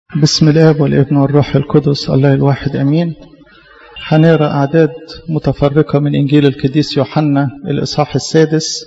بسم الاب والابن والروح القدس الله الواحد امين هنقرا اعداد متفرقه من انجيل القديس يوحنا الاصحاح السادس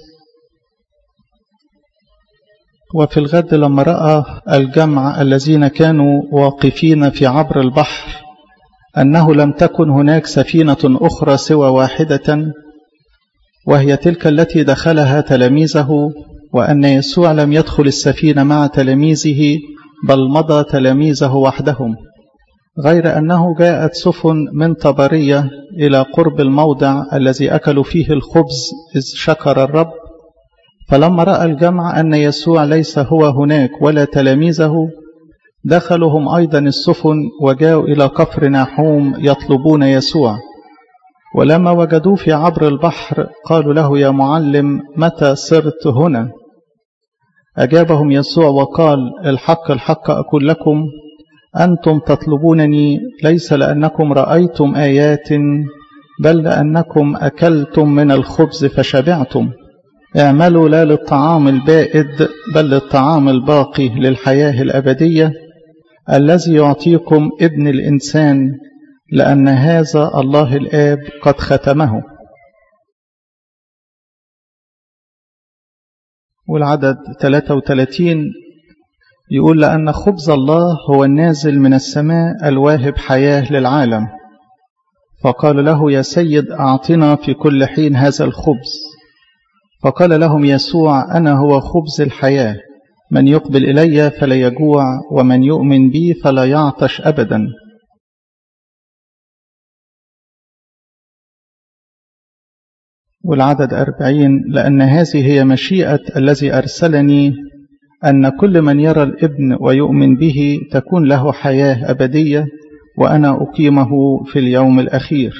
وفي الغد لما راى الجمع الذين كانوا واقفين في عبر البحر انه لم تكن هناك سفينه اخرى سوى واحده وهي تلك التي دخلها تلاميذه وان يسوع لم يدخل السفينه مع تلاميذه بل مضى تلاميذه وحدهم غير أنه جاءت سفن من طبرية إلى قرب الموضع الذي أكلوا فيه الخبز إذ شكر الرب فلما رأى الجمع أن يسوع ليس هو هناك ولا تلاميذه دخلوا هم أيضا السفن وجاءوا إلى كفر ناحوم يطلبون يسوع ولما وجدوه في عبر البحر قالوا له يا معلم متى صرت هنا أجابهم يسوع وقال الحق الحق أقول لكم أنتم تطلبونني ليس لأنكم رأيتم آيات بل لأنكم أكلتم من الخبز فشبعتم اعملوا لا للطعام البائد بل للطعام الباقي للحياة الأبدية الذي يعطيكم ابن الإنسان لأن هذا الله الآب قد ختمه والعدد 33 يقول لأن خبز الله هو النازل من السماء الواهب حياة للعالم فقال له يا سيد أعطنا في كل حين هذا الخبز فقال لهم يسوع أنا هو خبز الحياة من يقبل إلي فلا يجوع ومن يؤمن بي فلا يعطش أبدا والعدد أربعين لأن هذه هي مشيئة الذي أرسلني أن كل من يرى الابن ويؤمن به تكون له حياة أبدية وأنا أقيمه في اليوم الأخير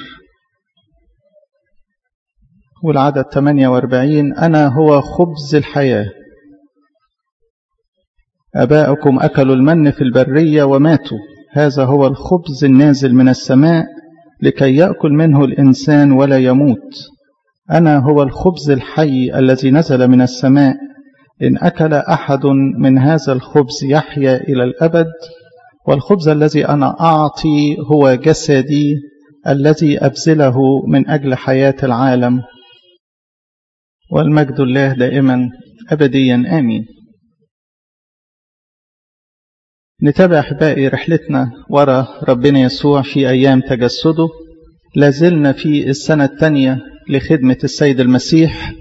والعدد 48 أنا هو خبز الحياة أباؤكم أكلوا المن في البرية وماتوا هذا هو الخبز النازل من السماء لكي يأكل منه الإنسان ولا يموت أنا هو الخبز الحي الذي نزل من السماء إن أكل أحد من هذا الخبز يحيا إلى الأبد والخبز الذي أنا أعطي هو جسدي الذي أبذله من أجل حياة العالم والمجد الله دائما أبديا آمين نتابع أحبائي رحلتنا وراء ربنا يسوع في أيام تجسده لازلنا في السنة الثانية لخدمة السيد المسيح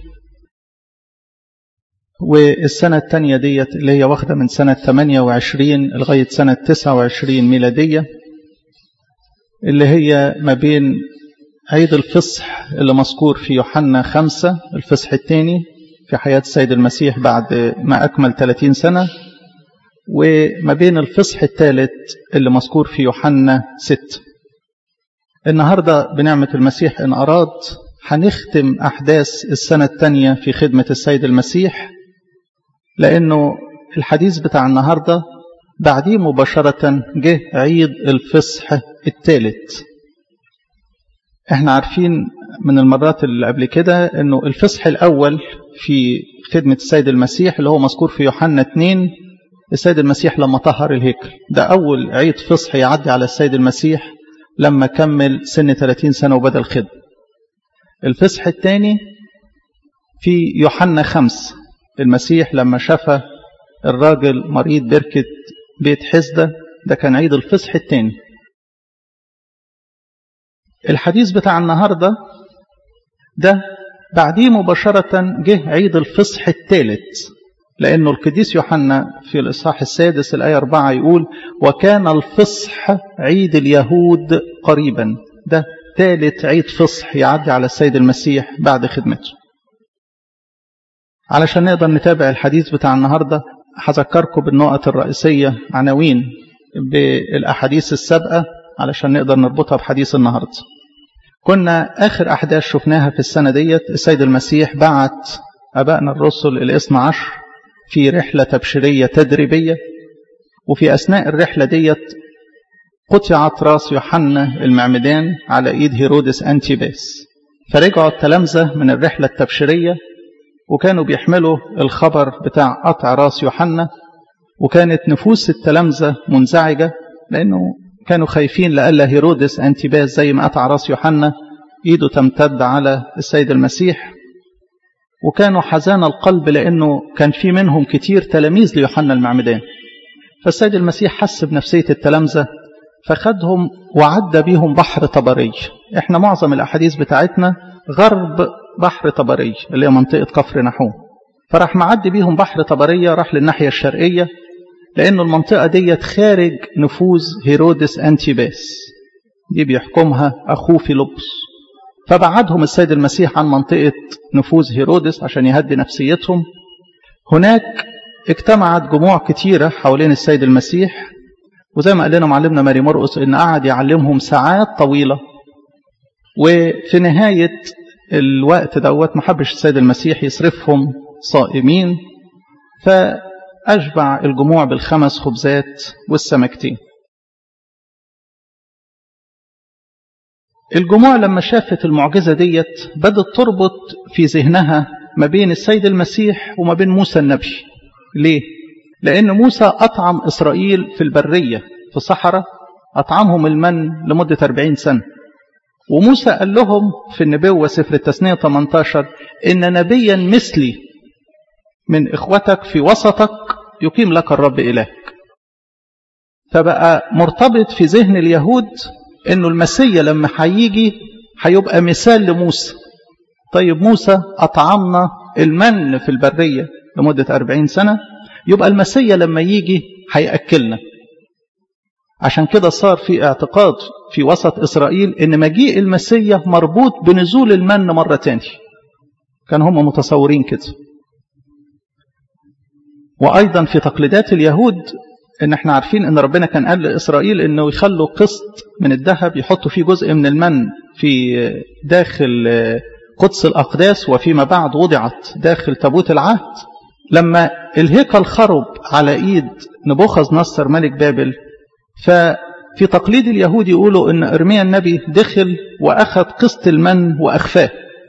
والسنة الثانية ديت اللي هي واخدة من سنة 28 لغاية سنة 29 ميلادية اللي هي ما بين عيد الفصح اللي مذكور في يوحنا خمسة الفصح الثاني في حياة السيد المسيح بعد ما أكمل 30 سنة وما بين الفصح الثالث اللي مذكور في يوحنا ستة النهاردة بنعمة المسيح إن أراد هنختم أحداث السنة الثانية في خدمة السيد المسيح لأنه الحديث بتاع النهاردة بعديه مباشرة جه عيد الفصح الثالث احنا عارفين من المرات اللي قبل كده انه الفصح الاول في خدمة السيد المسيح اللي هو مذكور في يوحنا 2 السيد المسيح لما طهر الهيكل ده اول عيد فصح يعدي على السيد المسيح لما كمل سن 30 سنة وبدأ الخدمة الفصح الثاني في يوحنا خمس المسيح لما شفى الراجل مريض بركة بيت حزدة ده كان عيد الفصح الثاني الحديث بتاع النهاردة ده بعديه مباشرة جه عيد الفصح الثالث لأنه القديس يوحنا في الإصحاح السادس الآية أربعة يقول وكان الفصح عيد اليهود قريبا ده ثالث عيد فصح يعدي على السيد المسيح بعد خدمته علشان نقدر نتابع الحديث بتاع النهاردة هذكركم بالنقط الرئيسية عناوين بالأحاديث السابقة علشان نقدر نربطها بحديث النهاردة كنا آخر أحداث شفناها في السنة ديت السيد المسيح بعت أبائنا الرسل الاثنى عشر في رحلة تبشيرية تدريبية وفي أثناء الرحلة ديت قطعت راس يوحنا المعمدان على ايد هيرودس انتيباس فرجعوا التلامذة من الرحلة التبشيرية وكانوا بيحملوا الخبر بتاع قطع راس يوحنا وكانت نفوس التلامذة منزعجة لأنه كانوا خايفين لألا هيرودس أنتباس زي ما قطع راس يوحنا إيده تمتد على السيد المسيح وكانوا حزان القلب لأنه كان في منهم كتير تلاميذ ليوحنا المعمدان فالسيد المسيح حس بنفسية التلامذة فخدهم وعدى بيهم بحر طبري احنا معظم الأحاديث بتاعتنا غرب بحر طبري اللي هي منطقة كفر نحوم فراح معدي بيهم بحر طبرية راح للناحية الشرقية لأنه المنطقة ديت خارج نفوذ هيرودس أنتيباس دي بيحكمها أخوه فيلبس فبعدهم السيد المسيح عن منطقة نفوذ هيرودس عشان يهدي نفسيتهم هناك اجتمعت جموع كتيرة حوالين السيد المسيح وزي ما قال لنا معلمنا ماري مرقس ان قعد يعلمهم ساعات طويلة وفي نهاية الوقت دوت ما حبش السيد المسيح يصرفهم صائمين فأشبع الجموع بالخمس خبزات والسمكتين الجموع لما شافت المعجزة ديت بدت تربط في ذهنها ما بين السيد المسيح وما بين موسى النبي ليه؟ لأن موسى أطعم إسرائيل في البرية في الصحراء أطعمهم المن لمدة 40 سنة وموسى قال لهم في النبوة سفر التثنية 18 إن نبيا مثلي من إخوتك في وسطك يقيم لك الرب إلهك فبقى مرتبط في ذهن اليهود إنه المسيا لما هيجي هيبقى مثال لموسى طيب موسى أطعمنا المن في البرية لمدة 40 سنة يبقى المسيا لما يجي هيأكلنا عشان كده صار في اعتقاد في وسط إسرائيل إن مجيء المسيا مربوط بنزول المن مرة تاني كان هم متصورين كده وأيضا في تقليدات اليهود إن احنا عارفين إن ربنا كان قال لإسرائيل إنه يخلوا قسط من الذهب يحطوا فيه جزء من المن في داخل قدس الأقداس وفيما بعد وضعت داخل تابوت العهد لما الهيكل خرب على إيد نبوخذ نصر ملك بابل ففي تقليد اليهود يقولوا ان ارميا النبي دخل واخذ قسط المن واخفاه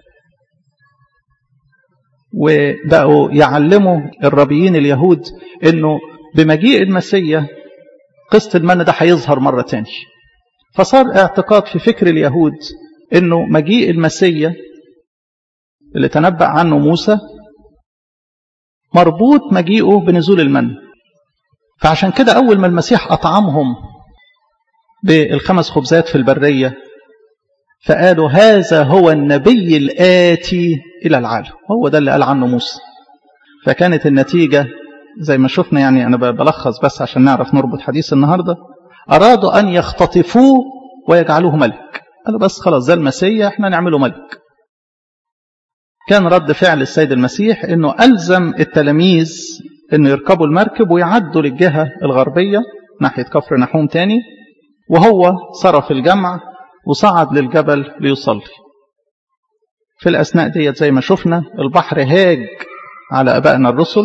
وبقوا يعلموا الربيين اليهود انه بمجيء المسيا قسط المن ده هيظهر مرة تاني فصار اعتقاد في فكر اليهود انه مجيء المسيا اللي تنبأ عنه موسى مربوط مجيئه بنزول المن فعشان كده أول ما المسيح أطعمهم بالخمس خبزات في البرية فقالوا هذا هو النبي الآتي إلى العالم هو ده اللي قال عنه موسى فكانت النتيجة زي ما شفنا يعني أنا بلخص بس عشان نعرف نربط حديث النهاردة أرادوا أن يختطفوه ويجعلوه ملك قالوا بس خلاص ده المسيح احنا نعمله ملك كان رد فعل السيد المسيح انه ألزم التلاميذ انه يركبوا المركب ويعدوا للجهة الغربية ناحية كفر نحوم تاني وهو صرف الجمع وصعد للجبل ليصلي في الأثناء ديت زي ما شفنا البحر هاج على أبائنا الرسل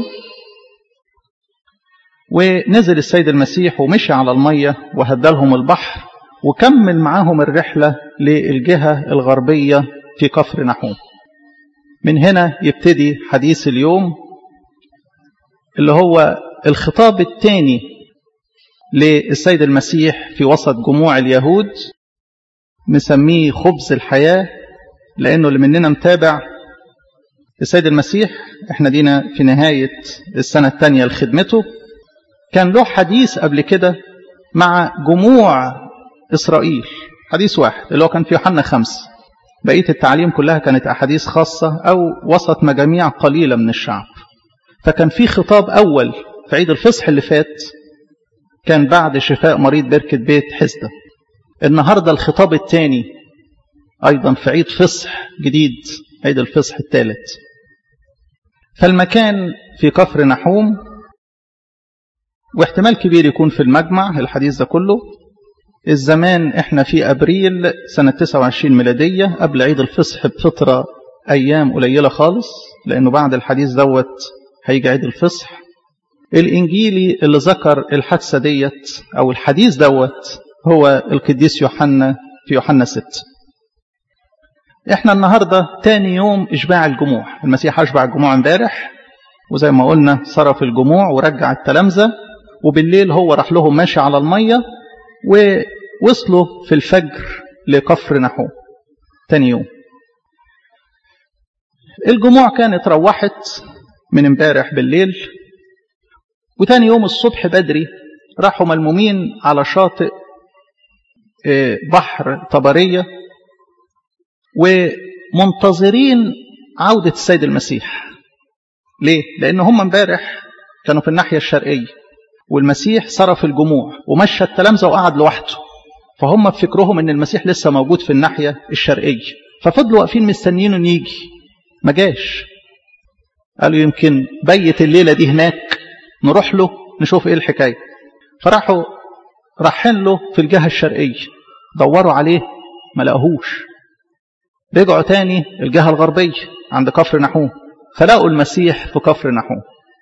ونزل السيد المسيح ومشي على المية وهدلهم البحر وكمل معاهم الرحلة للجهة الغربية في كفر نحوم من هنا يبتدي حديث اليوم اللي هو الخطاب الثاني للسيد المسيح في وسط جموع اليهود مسميه خبز الحياة لأنه اللي مننا متابع السيد المسيح احنا دينا في نهاية السنة الثانية لخدمته كان له حديث قبل كده مع جموع إسرائيل حديث واحد اللي هو كان في يوحنا خمسة بقية التعليم كلها كانت أحاديث خاصة أو وسط مجاميع قليلة من الشعب فكان في خطاب أول في عيد الفصح اللي فات كان بعد شفاء مريض بركة بيت حزدة النهاردة الخطاب الثاني أيضا في عيد فصح جديد عيد الفصح الثالث فالمكان في كفر نحوم واحتمال كبير يكون في المجمع الحديث ده كله الزمان احنا في ابريل سنة 29 ميلادية قبل عيد الفصح بفترة ايام قليلة خالص لانه بعد الحديث دوت هيجي عيد الفصح الانجيلي اللي ذكر الحادثة ديت او الحديث دوت هو القديس يوحنا في يوحنا 6 احنا النهاردة تاني يوم اشباع الجموع المسيح اشبع الجموع امبارح وزي ما قلنا صرف الجموع ورجع التلامذة وبالليل هو راح لهم ماشي على المية ووصلوا في الفجر لكفر نحوم تاني يوم الجموع كانت روحت من امبارح بالليل وتاني يوم الصبح بدري راحوا ملمومين على شاطئ بحر طبرية ومنتظرين عودة السيد المسيح ليه؟ لأن هم امبارح كانوا في الناحية الشرقية والمسيح صرف الجموع ومشى التلامذة وقعد لوحده فهم بفكرهم ان المسيح لسه موجود في الناحية الشرقية ففضلوا واقفين مستنيين انه يجي ما جاش قالوا يمكن بيت الليلة دي هناك نروح له نشوف ايه الحكاية فراحوا رايحين له في الجهة الشرقية دوروا عليه ما لقاهوش رجعوا تاني الجهة الغربية عند كفر نحوم فلقوا المسيح في كفر نحوم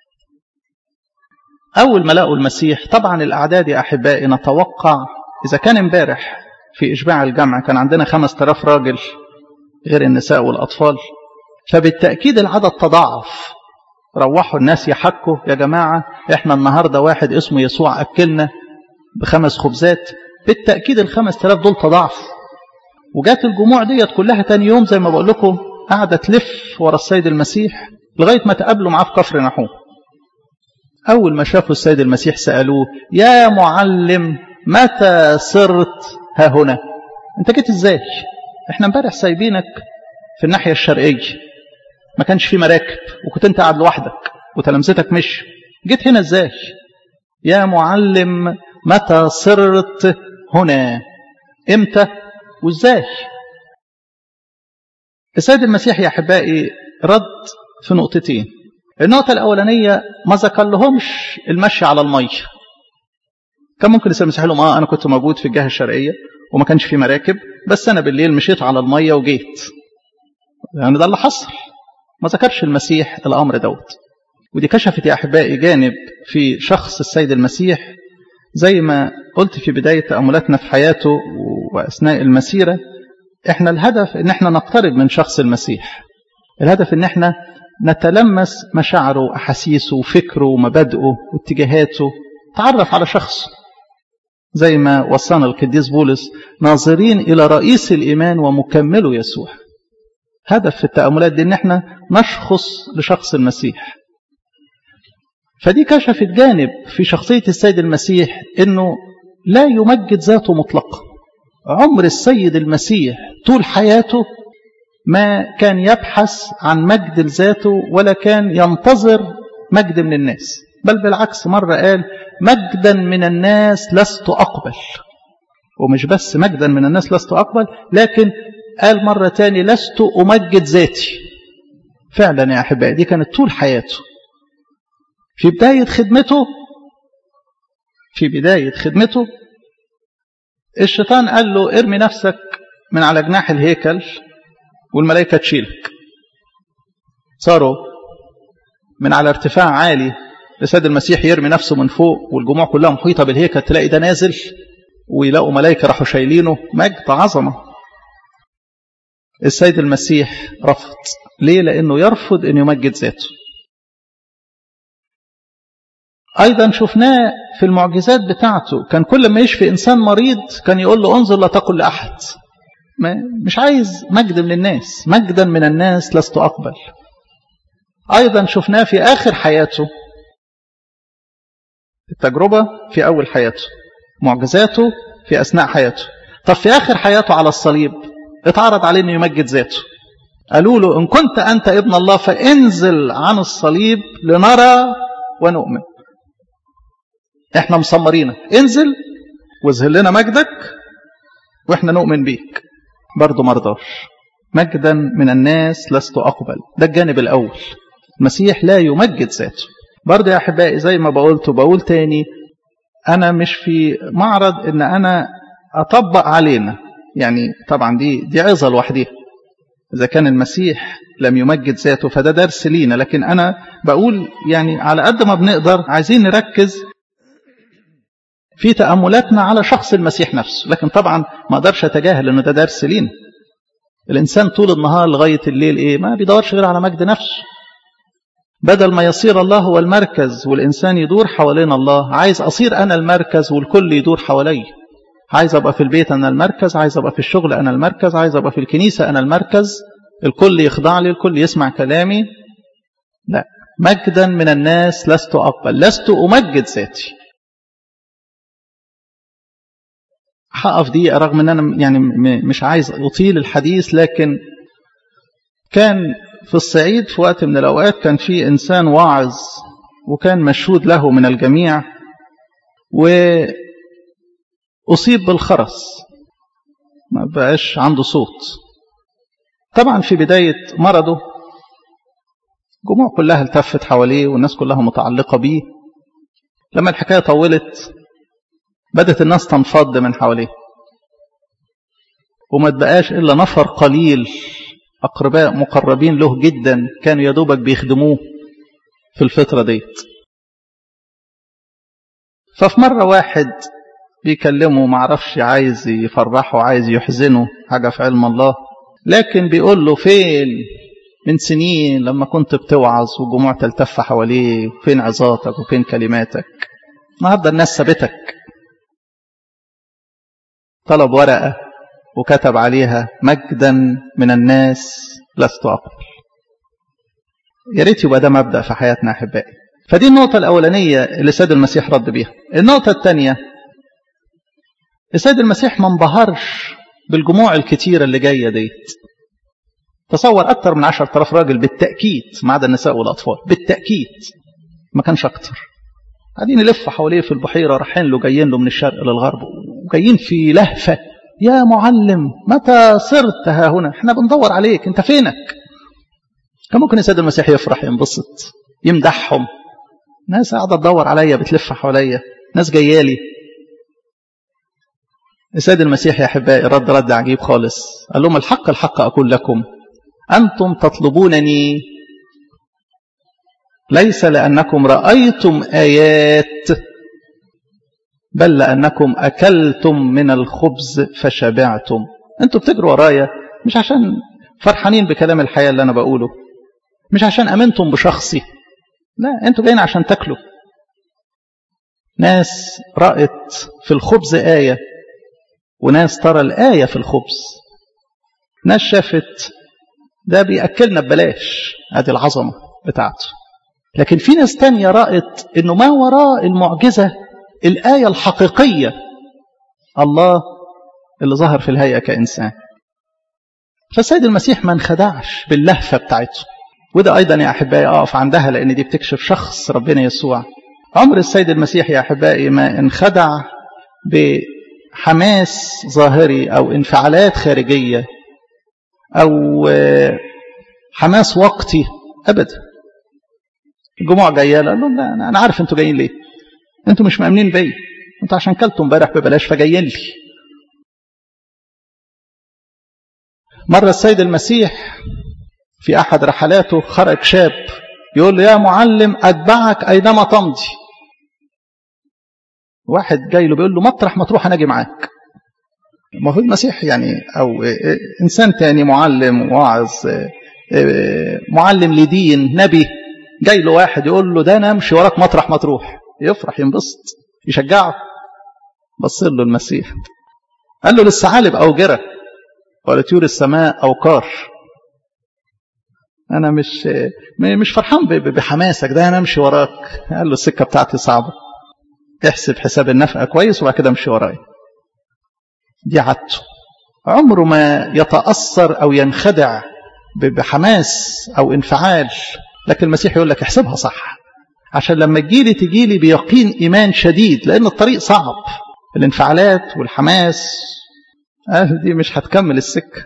أول ما لقوا المسيح طبعا الأعداد يا أحبائي نتوقع إذا كان امبارح في إشباع الجمع كان عندنا خمس تلاف راجل غير النساء والأطفال فبالتأكيد العدد تضاعف روحوا الناس يحكوا يا جماعة احنا النهاردة واحد اسمه يسوع أكلنا بخمس خبزات بالتأكيد الخمس تلاف دول تضاعفوا وجات الجموع ديت كلها تاني يوم زي ما بقول لكم قاعدة تلف ورا السيد المسيح لغاية ما تقابلوا معاه في كفر نحوم أول ما شافوا السيد المسيح سألوه يا معلم متى صرت ها هنا انت جيت ازاي احنا امبارح سايبينك في الناحية الشرقية ما كانش في مراكب وكنت انت قاعد لوحدك وتلامذتك مش جيت هنا ازاي يا معلم متى صرت هنا امتى وازاي السيد المسيح يا احبائي رد في نقطتين النقطة الأولانية ما ذكر لهمش المشي على المية كان ممكن السيد المسيح لهم اه أنا كنت موجود في الجهة الشرقية وما كانش في مراكب بس أنا بالليل مشيت على المية وجيت يعني ده اللي حصل ما ذكرش المسيح الأمر دوت ودي كشفت يا أحبائي جانب في شخص السيد المسيح زي ما قلت في بداية تأملاتنا في حياته وأثناء المسيرة احنا الهدف ان احنا نقترب من شخص المسيح الهدف ان احنا نتلمس مشاعره وأحاسيسه وفكره ومبادئه واتجاهاته تعرف على شخصه زي ما وصانا القديس بولس ناظرين إلى رئيس الإيمان ومكمله يسوع هدف في التأملات دي ان احنا نشخص لشخص المسيح فدي كشفت جانب في شخصية السيد المسيح انه لا يمجد ذاته مطلقا عمر السيد المسيح طول حياته ما كان يبحث عن مجد لذاته ولا كان ينتظر مجد من الناس بل بالعكس مرة قال مجدا من الناس لست أقبل ومش بس مجدا من الناس لست أقبل لكن قال مرة تاني لست أمجد ذاتي فعلا يا أحبائي دي كانت طول حياته في بداية خدمته في بداية خدمته الشيطان قال له ارمي نفسك من على جناح الهيكل والملائكة تشيلك صاروا من على ارتفاع عالي لسيد المسيح يرمي نفسه من فوق والجموع كلها محيطة بالهيكل تلاقي ده نازل ويلاقوا ملائكة راحوا شايلينه مجد عظمة السيد المسيح رفض ليه لأنه يرفض أن يمجد ذاته أيضا شفناه في المعجزات بتاعته كان كل ما يشفي إنسان مريض كان يقول له انظر لا تقل لأحد مش عايز مجد من الناس مجدا من الناس لست أقبل أيضا شفناه في آخر حياته التجربة في أول حياته معجزاته في أثناء حياته طب في آخر حياته على الصليب اتعرض عليه أنه يمجد ذاته قالوا له إن كنت أنت ابن الله فانزل عن الصليب لنرى ونؤمن احنا مصمرينك انزل واظهر لنا مجدك واحنا نؤمن بيك برضه مرضاش مجدا من الناس لست أقبل ده الجانب الأول المسيح لا يمجد ذاته برضه يا أحبائي زي ما بقولت وبقول تاني أنا مش في معرض إن أنا أطبق علينا يعني طبعا دي دي عظة لوحديها إذا كان المسيح لم يمجد ذاته فده درس لينا لكن أنا بقول يعني على قد ما بنقدر عايزين نركز في تأملاتنا على شخص المسيح نفسه لكن طبعا ما اقدرش اتجاهل انه ده درس لينا الانسان طول النهار لغايه الليل ايه ما بيدورش غير على مجد نفسه بدل ما يصير الله هو المركز والإنسان يدور حوالين الله عايز أصير أنا المركز والكل يدور حوالي عايز أبقى في البيت أنا المركز عايز أبقى في الشغل أنا المركز عايز أبقى في الكنيسة أنا المركز الكل يخضع لي الكل يسمع كلامي لا مجدا من الناس لست أقبل لست أمجد ذاتي هقف دي رغم ان انا يعني مش عايز اطيل الحديث لكن كان في الصعيد في وقت من الاوقات كان في انسان واعظ وكان مشهود له من الجميع واصيب بالخرس ما بقاش عنده صوت طبعا في بدايه مرضه الجموع كلها التفت حواليه والناس كلها متعلقه بيه لما الحكايه طولت بدأت الناس تنفض من حواليه وما تبقاش إلا نفر قليل أقرباء مقربين له جدا كانوا يدوبك بيخدموه في الفترة ديت ففي مرة واحد بيكلمه معرفش عايز يفرحه عايز يحزنه حاجة في علم الله لكن بيقول له فين من سنين لما كنت بتوعظ والجموع تلتف حواليه فين عظاتك وفين كلماتك النهارده الناس سابتك طلب ورقة وكتب عليها مجدا من الناس لست أقبل يا ريت يبقى ده مبدأ في حياتنا أحبائي فدي النقطة الأولانية اللي سيد المسيح رد بيها النقطة الثانية السيد المسيح ما انبهرش بالجموع الكتيرة اللي جاية ديت تصور أكثر من عشر طرف راجل بالتأكيد ما عدا النساء والأطفال بالتأكيد ما كانش أكتر قاعدين يلفوا حواليه في البحيرة رايحين له جايين له من الشرق للغرب وجايين في لهفة يا معلم متى صرت ها هنا احنا بندور عليك انت فينك كان ممكن السيد المسيح يفرح ينبسط يمدحهم ناس قاعدة تدور عليا بتلف حواليا ناس جايالي السيد المسيح يا أحبائي رد رد عجيب خالص قال لهم الحق الحق أقول لكم أنتم تطلبونني ليس لأنكم رأيتم آيات بل لأنكم أكلتم من الخبز فشبعتم أنتم بتجروا ورايا مش عشان فرحانين بكلام الحياة اللي أنا بقوله مش عشان أمنتم بشخصي لا أنتوا جايين عشان تاكلوا ناس رأت في الخبز آية وناس ترى الآية في الخبز ناس شافت ده بيأكلنا ببلاش ادي العظمة بتاعته لكن في ناس تانية رأت انه ما وراء المعجزة الآية الحقيقية الله اللي ظهر في الهيئة كإنسان فالسيد المسيح ما انخدعش باللهفة بتاعته وده أيضا يا أحبائي أقف عندها لأن دي بتكشف شخص ربنا يسوع عمر السيد المسيح يا أحبائي ما انخدع بحماس ظاهري أو انفعالات خارجية أو حماس وقتي أبدا الجموع جايه قال لهم لا انا عارف انتوا جايين ليه انتوا مش مامنين بيا انتوا عشان كلتوا امبارح ببلاش فجايين لي مره السيد المسيح في احد رحلاته خرج شاب يقول له يا معلم اتبعك اينما تمضي واحد جاي له بيقول له مطرح ما تروح انا اجي معاك المفروض المسيح يعني او انسان تاني معلم واعظ معلم لدين نبي جاي له واحد يقول له ده انا امشي وراك مطرح ما تروح يفرح ينبسط يشجعه بص له المسيح قال له للثعالب اوجره ولطيور السماء اوقار انا مش مش فرحان بحماسك ده انا امشي وراك قال له السكه بتاعتي صعبه احسب حساب النفقه كويس وبعد كده امشي ورايا دي عادته عمره ما يتاثر او ينخدع بحماس او انفعال لكن المسيح يقول لك احسبها صح عشان لما تجيلي تجيلي بيقين إيمان شديد لأن الطريق صعب الانفعالات والحماس آه دي مش هتكمل السكة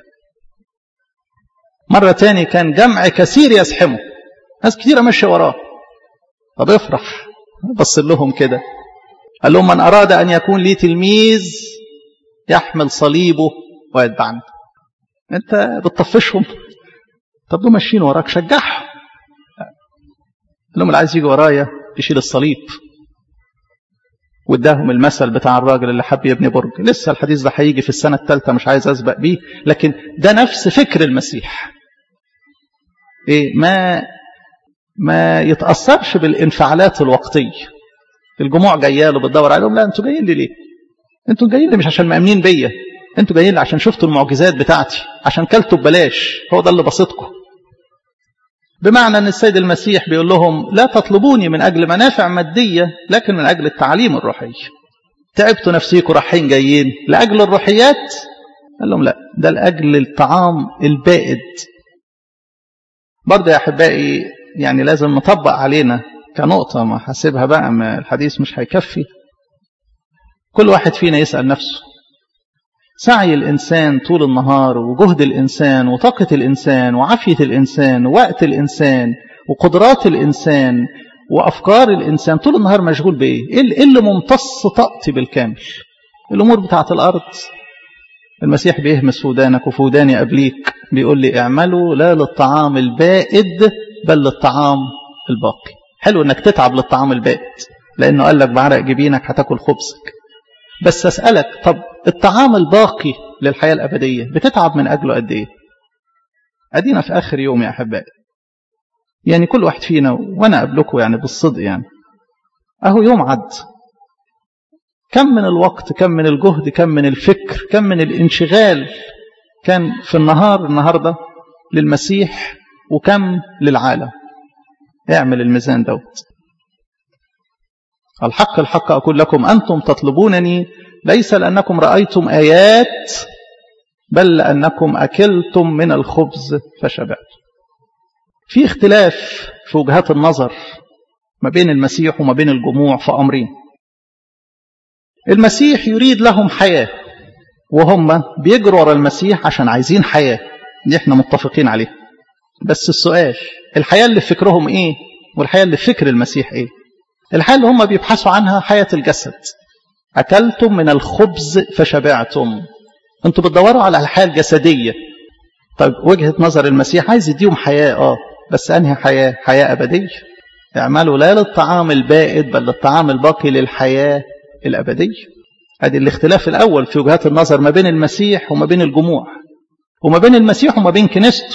مرة تاني كان جمع كثير يزحمه ناس كثيرة ماشية وراه طب افرح بص لهم كده قال لهم من أراد أن يكون لي تلميذ يحمل صليبه ويتبعني انت بتطفشهم طب دول ماشيين وراك شجعهم لهم اللي عايز يجي ورايا يشيل الصليب واداهم المثل بتاع الراجل اللي حب يبني برج لسه الحديث ده هيجي في السنة الثالثة مش عايز أسبق بيه لكن ده نفس فكر المسيح إيه ما ما يتأثرش بالانفعالات الوقتية الجموع جايه له بتدور عليهم لا انتوا جايين لي ليه انتوا جايين لي مش عشان مأمنين بيا انتوا جايين لي عشان شفتوا المعجزات بتاعتي عشان كلتوا ببلاش هو ده اللي بسطكم بمعنى ان السيد المسيح بيقول لهم لا تطلبوني من اجل منافع ماديه لكن من اجل التعليم الروحي تعبتوا نفسيكم رايحين جايين لاجل الروحيات قال لهم لا ده لاجل الطعام البائد برضه يا احبائي يعني لازم نطبق علينا كنقطة ما حاسبها بقى ما الحديث مش هيكفي كل واحد فينا يسأل نفسه سعي الإنسان طول النهار وجهد الإنسان وطاقة الإنسان وعافية الإنسان ووقت الإنسان وقدرات الإنسان وأفكار الإنسان طول النهار مشغول بإيه؟ إيه اللي ممتص طاقتي بالكامل؟ الأمور بتاعت الأرض المسيح بيهمس في ودانك وفي وداني قبليك بيقول لي اعملوا لا للطعام البائد بل للطعام الباقي حلو انك تتعب للطعام البائد لانه قال لك بعرق جبينك هتاكل خبزك بس اسالك طب الطعام الباقي للحياه الابديه بتتعب من اجله قد ايه ادينا في اخر يوم يا احبائي يعني كل واحد فينا وانا قبلكم يعني بالصدق يعني اهو يوم عد كم من الوقت كم من الجهد كم من الفكر كم من الانشغال كان في النهار النهارده للمسيح وكم للعالم اعمل الميزان دوت الحق الحق أقول لكم أنتم تطلبونني ليس لأنكم رأيتم آيات بل لأنكم أكلتم من الخبز فشبعتم في اختلاف في وجهات النظر ما بين المسيح وما بين الجموع في أمرين المسيح يريد لهم حياة وهم بيجروا ورا المسيح عشان عايزين حياة دي احنا متفقين عليها بس السؤال الحياة اللي في فكرهم ايه والحياة اللي في فكر المسيح ايه الحياة اللي هم بيبحثوا عنها حياة الجسد أكلتم من الخبز فشبعتم انتوا بتدوروا على الحياة الجسدية طيب وجهة نظر المسيح عايز يديهم حياة اه بس أنهي حياة حياة أبدية اعملوا لا للطعام البائد بل للطعام الباقي للحياة الأبدية ادي الاختلاف الأول في وجهات النظر ما بين المسيح وما بين الجموع وما بين المسيح وما بين كنيسته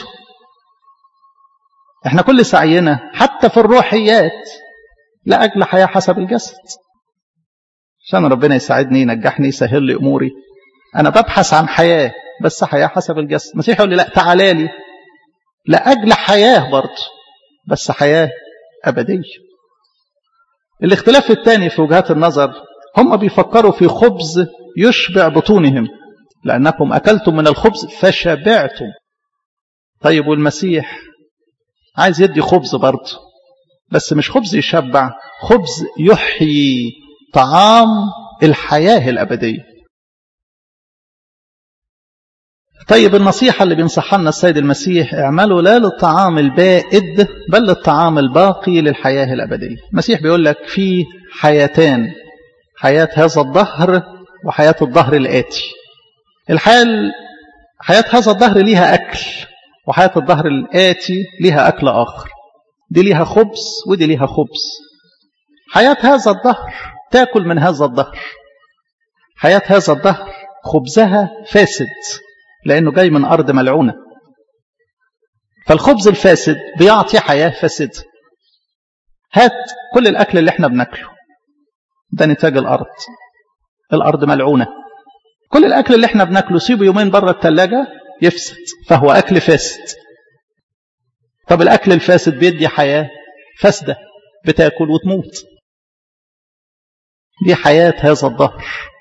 احنا كل سعينا حتى في الروحيات لأجل حياة حسب الجسد عشان ربنا يساعدني ينجحني يسهل لي أموري أنا ببحث عن حياة بس حياة حسب الجسد المسيح يقول لي لا تعالى لي لأجل حياة برضه بس حياة أبدية الاختلاف الثاني في وجهات النظر هم بيفكروا في خبز يشبع بطونهم لأنكم أكلتم من الخبز فشبعتم طيب والمسيح عايز يدي خبز برضه بس مش خبز يشبع خبز يحيي طعام الحياة الأبدية طيب النصيحة اللي بينصحها لنا السيد المسيح اعملوا لا للطعام البائد بل للطعام الباقي للحياة الأبدية المسيح بيقول لك في حياتان حياة هذا الظهر وحياة الظهر الآتي الحياة حياة هذا الظهر ليها أكل وحياة الظهر الآتي ليها أكل آخر دي ليها خبز ودي ليها خبز حياة هذا الظهر تاكل من هذا الظهر حياة هذا الظهر خبزها فاسد لأنه جاي من أرض ملعونة فالخبز الفاسد بيعطي حياة فاسدة هات كل الأكل اللي احنا بناكله ده نتاج الأرض الأرض ملعونة كل الأكل اللي احنا بناكله سيبه يومين بره التلاجة يفسد فهو أكل فاسد طب الأكل الفاسد بيدي حياة فاسدة بتاكل وتموت دي حياة هذا الظهر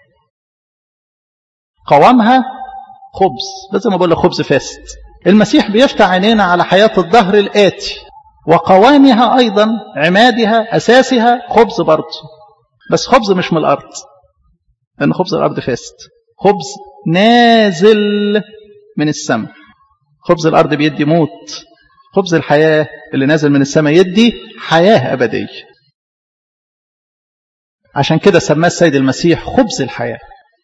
قوامها خبز بس ما بقول لك خبز فاسد المسيح بيفتح عينينا على حياة الظهر الآتي وقوامها أيضا عمادها أساسها خبز برضه بس خبز مش من الأرض لأن خبز الأرض فاسد خبز نازل من السماء خبز الأرض بيدي موت خبز الحياة اللي نازل من السماء يدي حياة أبدية عشان كده سماه السيد المسيح خبز الحياة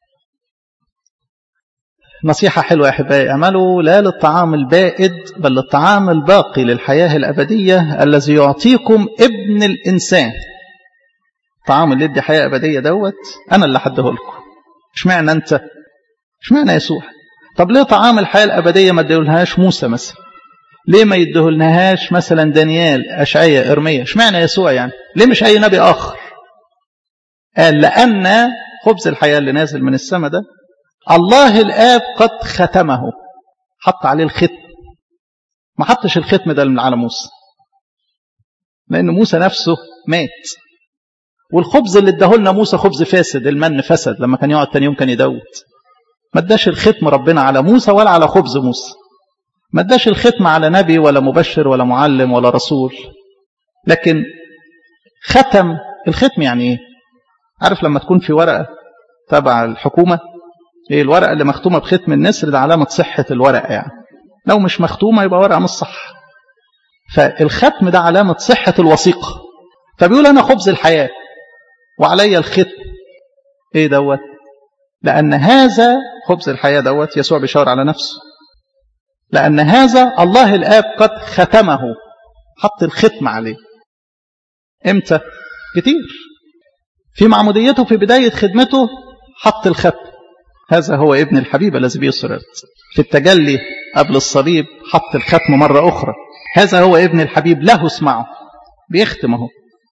نصيحة حلوة يا أحبائي اعملوا لا للطعام البائد بل للطعام الباقي للحياة الأبدية الذي يعطيكم ابن الإنسان الطعام اللي يدي حياة أبدية دوت أنا اللي حده لكم اشمعنى أنت اشمعنى يسوع طب ليه طعام الحياة الأبدية ما اديولهاش موسى مثلا ليه ما يدهولنهاش مثلا دانيال أشعية إرمية اشمعنى يسوع يعني ليه مش أي نبي آخر قال لأن خبز الحياة اللي نازل من السماء ده الله الآب قد ختمه حط عليه الختم ما حطش الختم ده من على موسى لأن موسى نفسه مات والخبز اللي اداهولنا موسى خبز فاسد المن فسد لما كان يقعد تاني يوم كان يدوت ما اداش الختم ربنا على موسى ولا على خبز موسى ما اداش الختم على نبي ولا مبشر ولا معلم ولا رسول لكن ختم الختم يعني ايه عارف لما تكون في ورقة تبع الحكومة ايه الورقة اللي مختومة بختم النسر ده علامة صحة الورقة يعني لو مش مختومة يبقى ورقة مش صح فالختم ده علامة صحة الوثيقة فبيقول أنا خبز الحياة وعلي الختم ايه دوت لأن هذا خبز الحياة دوت يسوع بيشاور على نفسه لأن هذا الله الآب قد ختمه حط الختم عليه امتى كتير في معموديته في بداية خدمته حط الختم هذا هو ابن الحبيب الذي به سررت في التجلي قبل الصليب حط الختم مرة أخرى هذا هو ابن الحبيب له اسمعه بيختمه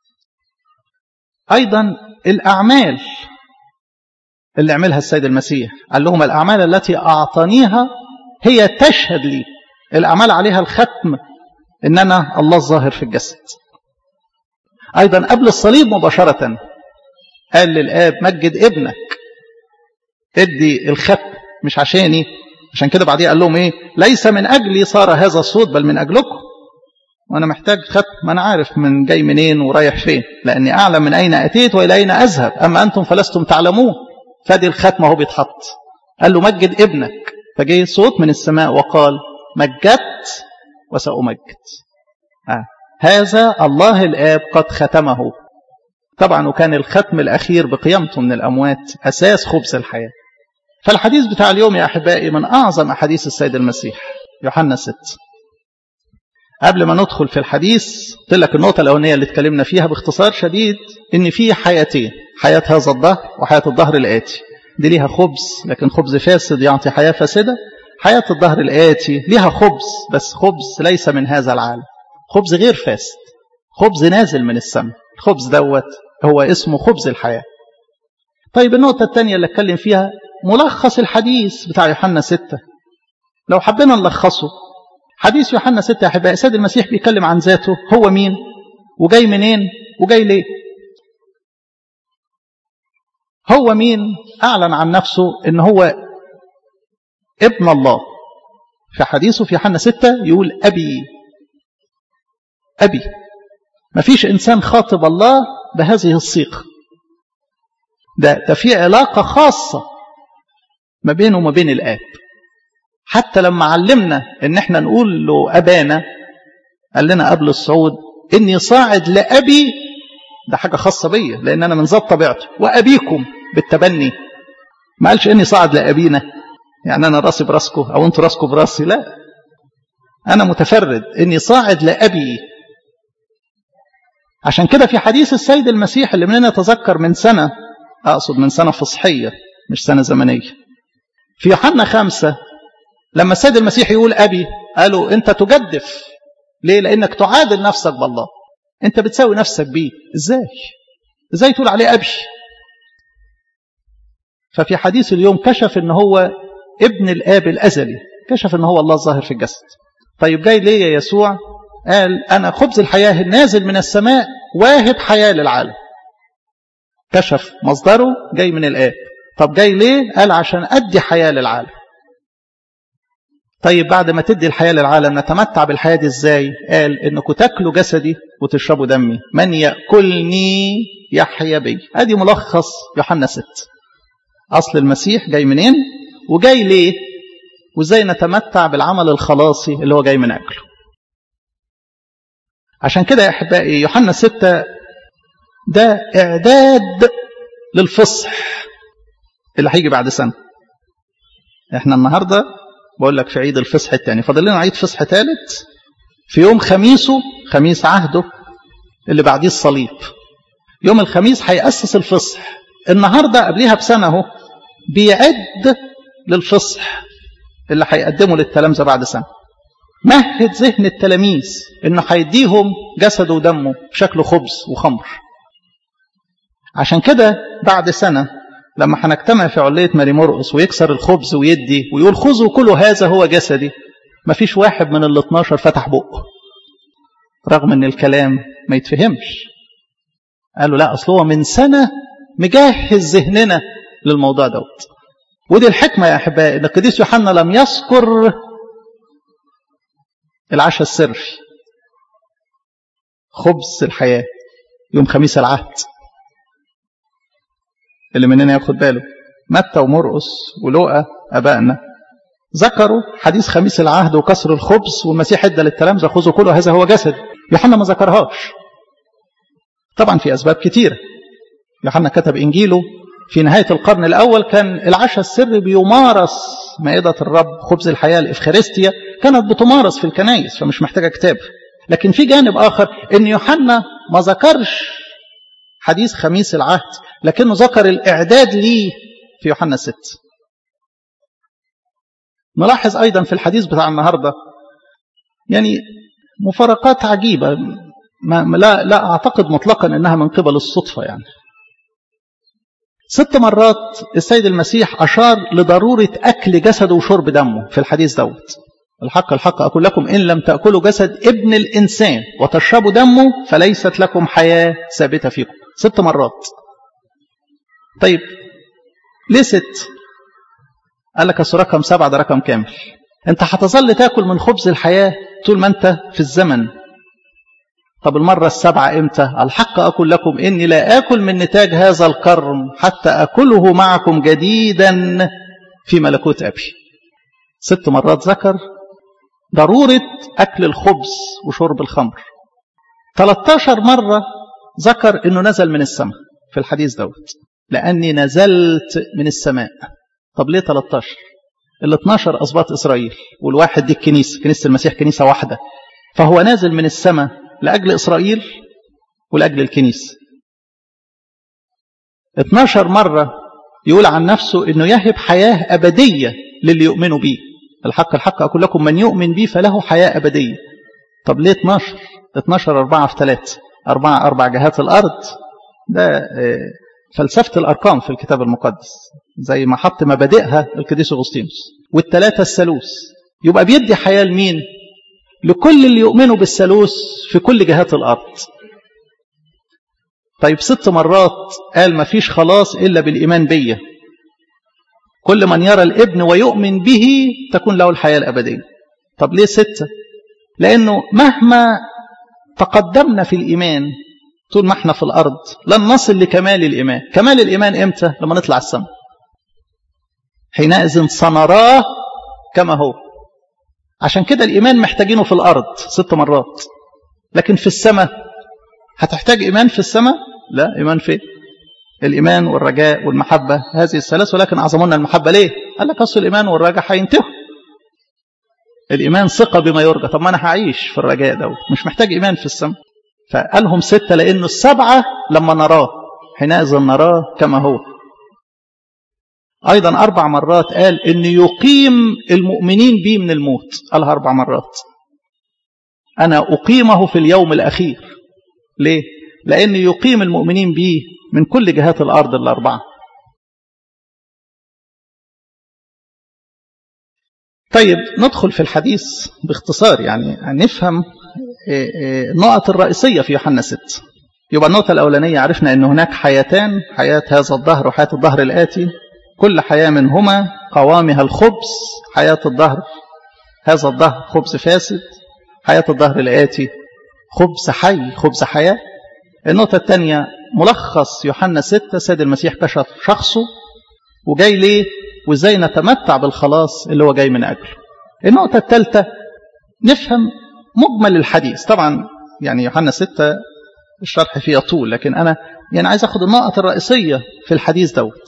أيضا الأعمال اللي عملها السيد المسيح قال لهم الأعمال التي أعطانيها هي تشهد لي الأعمال عليها الختم إن أنا الله الظاهر في الجسد أيضا قبل الصليب مباشرة قال للآب مجد ابنك ادي الختم مش عشاني عشان كده بعديها قال لهم ايه ليس من اجلي صار هذا الصوت بل من اجلكم وانا محتاج ختم ما انا عارف من جاي منين ورايح فين لاني اعلم من اين اتيت والى اين اذهب اما انتم فلستم تعلمون فدي الختم اهو بيتحط قال له مجد ابنك فجاي صوت من السماء وقال مجدت وسأمجد آه. هذا الله الآب قد ختمه طبعا وكان الختم الأخير بقيامته من الأموات أساس خبز الحياة فالحديث بتاع اليوم يا أحبائي من أعظم أحاديث السيد المسيح يوحنا 6 قبل ما ندخل في الحديث قلت لك النقطة الأولانية اللي اتكلمنا فيها باختصار شديد إن في حياتين حياة هذا الظهر وحياة الظهر الآتي دي ليها خبز لكن خبز فاسد يعطي حياة فاسدة حياة الظهر الآتي ليها خبز بس خبز ليس من هذا العالم خبز غير فاسد خبز نازل من السماء الخبز دوت هو اسمه خبز الحياة طيب النقطة الثانية اللي اتكلم فيها ملخص الحديث بتاع يوحنا ستة لو حبينا نلخصه حديث يوحنا ستة يا أحبائي السيد المسيح بيتكلم عن ذاته هو مين وجاي منين وجاي ليه هو مين أعلن عن نفسه إن هو ابن الله في حديثه في يوحنا ستة يقول أبي أبي ما فيش إنسان خاطب الله بهذه الصيغة ده, ده في علاقة خاصة ما بينه وما بين الآب حتى لما علمنا ان احنا نقول له أبانا قال لنا قبل الصعود إني صاعد لأبي ده حاجة خاصة بيا لأن أنا من ذات طبيعته وأبيكم بالتبني ما قالش إني صاعد لأبينا يعني أنا راسي براسكم أو أنتوا راسكم براسي لا أنا متفرد إني صاعد لأبي عشان كده في حديث السيد المسيح اللي مننا يتذكر من سنة أقصد من سنة فصحية مش سنة زمنية في يوحنا خمسة لما السيد المسيح يقول أبي قالوا أنت تجدف ليه لأنك تعادل نفسك بالله أنت بتساوي نفسك بيه إزاي إزاي تقول عليه أبي ففي حديث اليوم كشف أن هو ابن الآب الأزلي كشف أن هو الله الظاهر في الجسد طيب جاي ليه يا يسوع قال أنا خبز الحياة النازل من السماء واهب حياة للعالم كشف مصدره جاي من الآب طب جاي ليه قال عشان أدي حياة للعالم طيب بعد ما تدي الحياة للعالم نتمتع بالحياة دي ازاي قال انكم تاكلوا جسدي وتشربوا دمي من يأكلني يحيا بي ادي ملخص يوحنا 6 اصل المسيح جاي منين وجاي ليه وازاي نتمتع بالعمل الخلاصي اللي هو جاي من اجله عشان كده يا احبائي يوحنا 6 ده اعداد للفصح اللي هيجي بعد سنه احنا النهارده بقول لك في عيد الفصح الثاني فاضل لنا عيد فصح ثالث في يوم خميسه خميس عهده اللي بعديه الصليب يوم الخميس هيأسس الفصح النهارده قبليها بسنه اهو بيعد للفصح اللي هيقدمه للتلامذه بعد سنه مهد ذهن التلاميذ انه هيديهم جسده ودمه بشكل خبز وخمر عشان كده بعد سنة لما هنجتمع في علية ماري مرقس ويكسر الخبز ويدي ويقول خذوا كل هذا هو جسدي مفيش واحد من ال 12 فتح بقه رغم ان الكلام ما يتفهمش قالوا لا اصل هو من سنة مجهز ذهننا للموضوع دوت ودي الحكمة يا أحبائي إن القديس يوحنا لم يذكر العشاء السري خبز الحياة يوم خميس العهد اللي مننا ياخد باله متى ومرقس ولوقا أبائنا ذكروا حديث خميس العهد وكسر الخبز والمسيح ادى للتلامذة خذوا كله هذا هو جسد يوحنا ما ذكرهاش طبعا في أسباب كتيرة يوحنا كتب إنجيله في نهاية القرن الأول كان العشاء السري بيمارس مائدة الرب خبز الحياة الإفخارستيا كانت بتمارس في الكنائس فمش محتاجة كتاب لكن في جانب آخر إن يوحنا ما ذكرش حديث خميس العهد لكنه ذكر الإعداد ليه في يوحنا 6 نلاحظ أيضا في الحديث بتاع النهاردة يعني مفارقات عجيبة ما لا, لا أعتقد مطلقا أنها من قبل الصدفة يعني ست مرات السيد المسيح أشار لضرورة أكل جسده وشرب دمه في الحديث دوت الحق الحق أقول لكم إن لم تأكلوا جسد ابن الإنسان وتشربوا دمه فليست لكم حياة ثابتة فيكم ست مرات طيب ليه ست قال لك أصل رقم سبعة ده رقم كامل أنت هتظل تاكل من خبز الحياة طول ما أنت في الزمن طب المرة السبعة إمتى الحق أقول لكم إني لا آكل من نتاج هذا الكرم حتى أكله معكم جديدا في ملكوت أبي ست مرات ذكر ضرورة أكل الخبز وشرب الخمر 13 مرة ذكر أنه نزل من السماء في الحديث دوت لأني نزلت من السماء طب ليه 13 ال 12 أسباط إسرائيل والواحد دي الكنيسة كنيسة المسيح كنيسة واحدة فهو نازل من السماء لأجل إسرائيل ولأجل الكنيسة 12 مرة يقول عن نفسه أنه يهب حياة أبدية للي يؤمنوا به الحق الحق أقول لكم من يؤمن بي فله حياة أبدية طب ليه 12 12 4 في 3 أربعة أربع جهات الأرض ده فلسفة الأرقام في الكتاب المقدس زي ما حط مبادئها القديس أغسطينوس والثلاثة الثالوث يبقى بيدي حياة لمين لكل اللي يؤمنوا بالثالوث في كل جهات الأرض طيب ست مرات قال ما فيش خلاص إلا بالإيمان بيا كل من يرى الابن ويؤمن به تكون له الحياة الأبدية طب ليه ستة لأنه مهما تقدمنا في الإيمان طول ما احنا في الأرض لن نصل لكمال الإيمان كمال الإيمان إمتى لما نطلع السماء حينئذ سنراه كما هو عشان كده الإيمان محتاجينه في الأرض ست مرات لكن في السماء هتحتاج إيمان في السماء لا إيمان فين الإيمان والرجاء والمحبة هذه الثلاث ولكن أعظمنا المحبة ليه قال لك أصل الإيمان والرجاء هينتهوا الإيمان ثقة بما يرجى طب ما أنا هعيش في الرجاء ده مش محتاج إيمان في السماء فقالهم ستة لأنه السبعة لما نراه حينئذ نراه كما هو أيضا أربع مرات قال إن يقيم المؤمنين بي من الموت قالها أربع مرات أنا أقيمه في اليوم الأخير ليه؟ لأن يقيم المؤمنين بي من كل جهات الأرض الأربعة طيب ندخل في الحديث باختصار يعني نفهم النقط الرئيسية في يوحنا 6 يبقى النقطة الأولانية عرفنا أن هناك حياتان حياة هذا الظهر وحياة الظهر الآتي كل حياة منهما قوامها الخبز حياة الظهر هذا الظهر خبز فاسد حياة الظهر الآتي خبز حي خبز حياة النقطة الثانية ملخص يوحنا 6 سيد المسيح كشف شخصه وجاي ليه وازاي نتمتع بالخلاص اللي هو جاي من أجله النقطة الثالثة نفهم مجمل الحديث طبعا يعني يوحنا 6 الشرح فيه طول لكن أنا يعني عايز أخذ النقط الرئيسية في الحديث دوت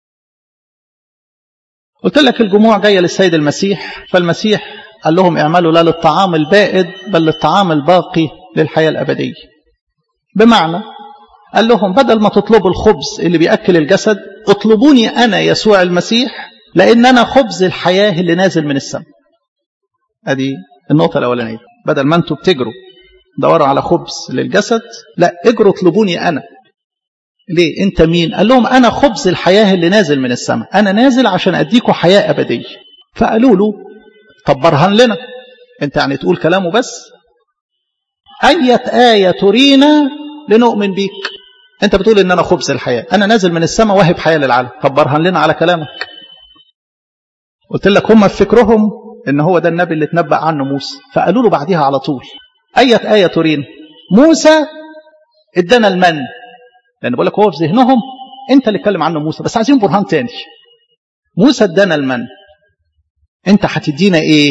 قلت لك الجموع جاية للسيد المسيح فالمسيح قال لهم اعملوا لا للطعام البائد بل للطعام الباقي للحياة الأبدية بمعنى قال لهم بدل ما تطلبوا الخبز اللي بيأكل الجسد اطلبوني أنا يسوع المسيح لأن أنا خبز الحياة اللي نازل من السماء أدي النقطة الأولانية بدل ما أنتوا بتجروا دوروا على خبز للجسد لا اجروا اطلبوني أنا ليه أنت مين قال لهم أنا خبز الحياة اللي نازل من السماء أنا نازل عشان أديكوا حياة أبدية فقالوا له طب برهن لنا أنت يعني تقول كلامه بس أية آية ترينا لنؤمن بيك أنت بتقول إن أنا خبز الحياة أنا نازل من السماء واهب حياة للعالم طب برهن لنا على كلامك قلت لك هم في فكرهم ان هو ده النبي اللي اتنبأ عنه موسى فقالوا له بعديها على طول أية آية ترين موسى ادانا المن لأن بقول لك هو في ذهنهم أنت اللي اتكلم عنه موسى بس عايزين برهان تاني موسى ادانا المن أنت هتدينا إيه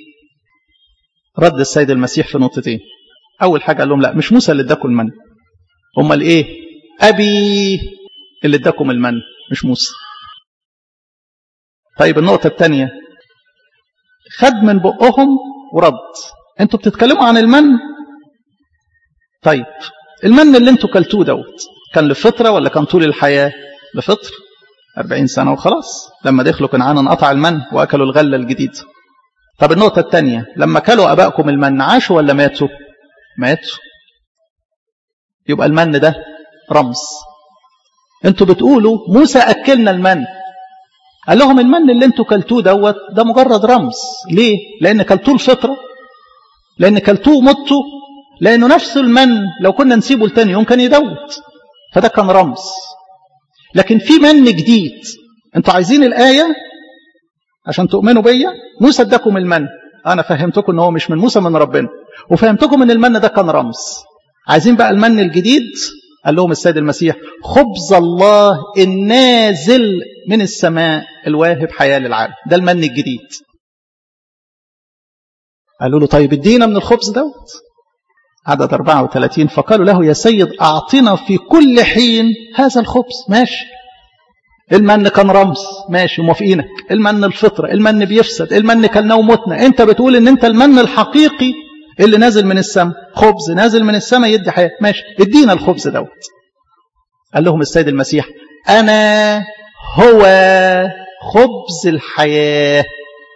رد السيد المسيح في نقطتين أول حاجة قال لهم لا مش موسى اللي اداكم المن امال إيه أبي اللي اداكم المن مش موسى طيب النقطة الثانية خد من بقهم ورد انتوا بتتكلموا عن المن طيب المن اللي انتوا كلتوه دوت كان لفترة ولا كان طول الحياة لفترة 40 سنة وخلاص لما دخلوا كنعان انقطع المن وأكلوا الغلة الجديدة طب النقطة الثانية لما كلوا أبائكم المن عاشوا ولا ماتوا ماتوا يبقى المن ده رمز انتوا بتقولوا موسى أكلنا المن قال لهم المن اللي انتوا كلتوه دوت ده مجرد رمز ليه لان كلتوه الفطره لان كلتوه متوا لانه نفس المن لو كنا نسيبه لتاني يوم كان يدوت فده كان رمز لكن في من جديد انتوا عايزين الايه عشان تؤمنوا بيا موسى اداكم المن انا فهمتكم ان هو مش من موسى من ربنا وفهمتكم ان المن ده كان رمز عايزين بقى المن الجديد قال لهم السيد المسيح خبز الله النازل من السماء الواهب حياة للعالم ده المن الجديد قالوا له طيب ادينا من الخبز دوت عدد 34 فقالوا له يا سيد أعطنا في كل حين هذا الخبز ماشي المن كان رمز ماشي موافقينك المن الفطرة المن بيفسد المن كلنا ومتنا انت بتقول ان انت المن الحقيقي اللي نازل من السماء خبز نازل من السماء يدي حياة ماشي ادينا الخبز دوت قال لهم السيد المسيح أنا هو خبز الحياة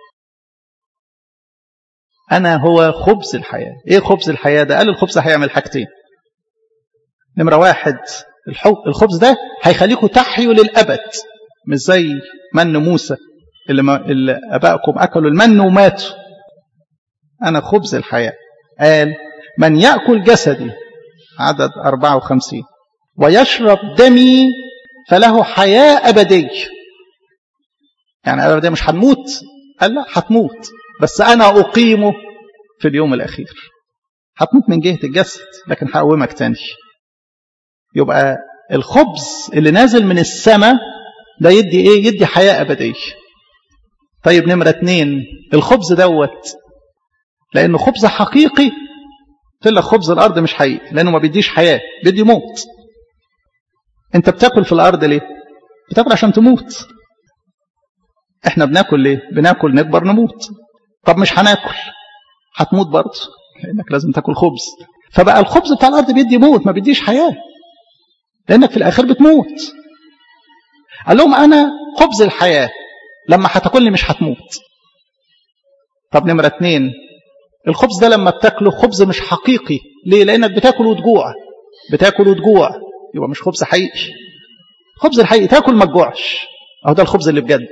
أنا هو خبز الحياة إيه خبز الحياة ده قال الخبز هيعمل حاجتين نمرة واحد الخبز ده هيخليكم تحيوا للأبد مش زي من موسى اللي, ما اللي أبائكم أكلوا المن وماتوا أنا خبز الحياة قال من يأكل جسدي عدد 54 ويشرب دمي فله حياة أبدية يعني أبدية مش هنموت قال لا هتموت بس أنا أقيمه في اليوم الأخير هتموت من جهة الجسد لكن هقومك تاني يبقى الخبز اللي نازل من السماء ده يدي ايه يدي حياة أبدية طيب نمرة اتنين الخبز دوت لأنه خبز حقيقي قلت لك خبز الأرض مش حقيقي لأنه ما بيديش حياة بيدي موت أنت بتاكل في الأرض ليه بتاكل عشان تموت احنا بناكل ليه بناكل نكبر نموت طب مش هناكل هتموت برضه لأنك لازم تاكل خبز فبقى الخبز بتاع الأرض بيدي موت ما بيديش حياة لأنك في الآخر بتموت قال لهم أنا خبز الحياة لما هتاكلني مش هتموت طب نمرة اتنين الخبز ده لما بتاكله خبز مش حقيقي ليه لأنك بتاكل وتجوع بتاكل وتجوع يبقى مش خبز حقيقي خبز الحقيقي تاكل ما تجوعش اهو ده الخبز اللي بجد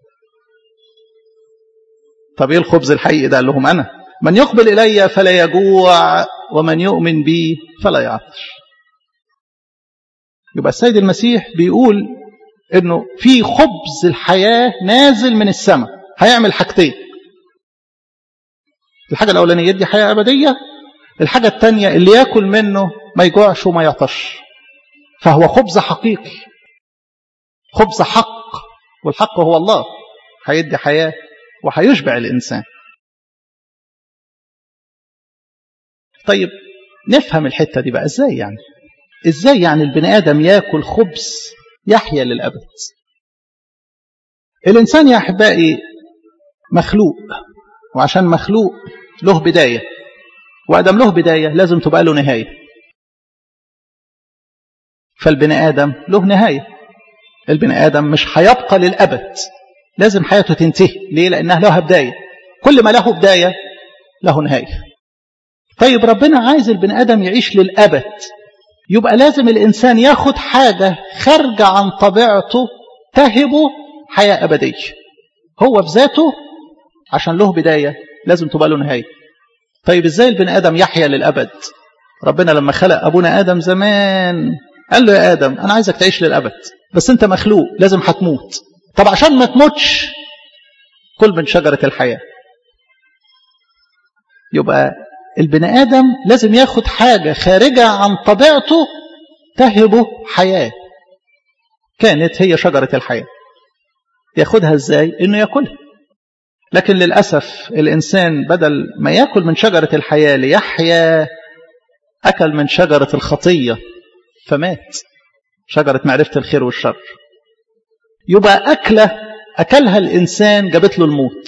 طب ايه الخبز الحقيقي ده قال لهم انا من يقبل الي فلا يجوع ومن يؤمن بي فلا يعطش يبقى السيد المسيح بيقول انه في خبز الحياه نازل من السماء هيعمل حاجتين الحاجه الاولانيه يدي حياه ابديه الحاجه الثانيه اللي ياكل منه ما يجوعش وما يعطش فهو خبز حقيقي خبز حق والحق هو الله هيدي حياة وهيشبع الإنسان طيب نفهم الحتة دي بقى ازاي يعني ازاي يعني البني آدم ياكل خبز يحيا للأبد الإنسان يا أحبائي مخلوق وعشان مخلوق له بداية وأدم له بداية لازم تبقى له نهاية فالبني آدم له نهاية البني آدم مش هيبقى للأبد لازم حياته تنتهي ليه لأنها لها بداية كل ما له بداية له نهاية طيب ربنا عايز البني آدم يعيش للأبد يبقى لازم الإنسان ياخد حاجة خارجة عن طبيعته تهبه حياة أبدية هو في ذاته عشان له بداية لازم تبقى له نهاية طيب إزاي البني آدم يحيا للأبد ربنا لما خلق أبونا آدم زمان قال له يا آدم أنا عايزك تعيش للأبد بس أنت مخلوق لازم هتموت طب عشان ما تموتش كل من شجرة الحياة يبقى البني آدم لازم ياخد حاجة خارجة عن طبيعته تهبه حياة كانت هي شجرة الحياة ياخدها ازاي انه ياكلها لكن للأسف الإنسان بدل ما يأكل من شجرة الحياة ليحيا أكل من شجرة الخطية فمات شجرة معرفة الخير والشر يبقى أكلة أكلها الإنسان جابت له الموت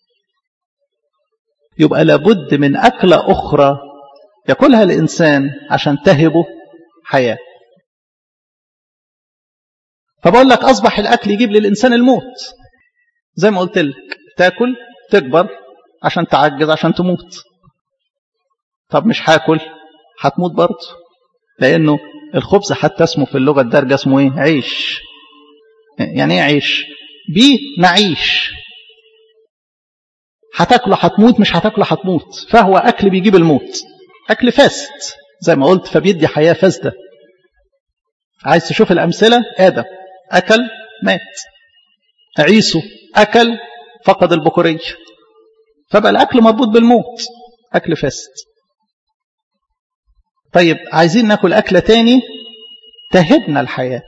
يبقى لابد من أكلة أخرى يأكلها الإنسان عشان تهبه حياة فبقول لك أصبح الأكل يجيب للإنسان الموت زي ما قلت لك تاكل تكبر عشان تعجز عشان تموت طب مش هاكل هتموت برضه لأنه الخبز حتى اسمه في اللغة الدارجة اسمه ايه عيش يعني ايه عيش بيه نعيش هتاكله هتموت مش هتاكله هتموت فهو أكل بيجيب الموت أكل فاسد زي ما قلت فبيدي حياة فاسدة عايز تشوف الأمثلة آدم أكل مات عيسو أكل فقد البكورية فبقى الأكل مربوط بالموت أكل فاسد طيب عايزين ناكل أكلة تاني تهبنا الحياة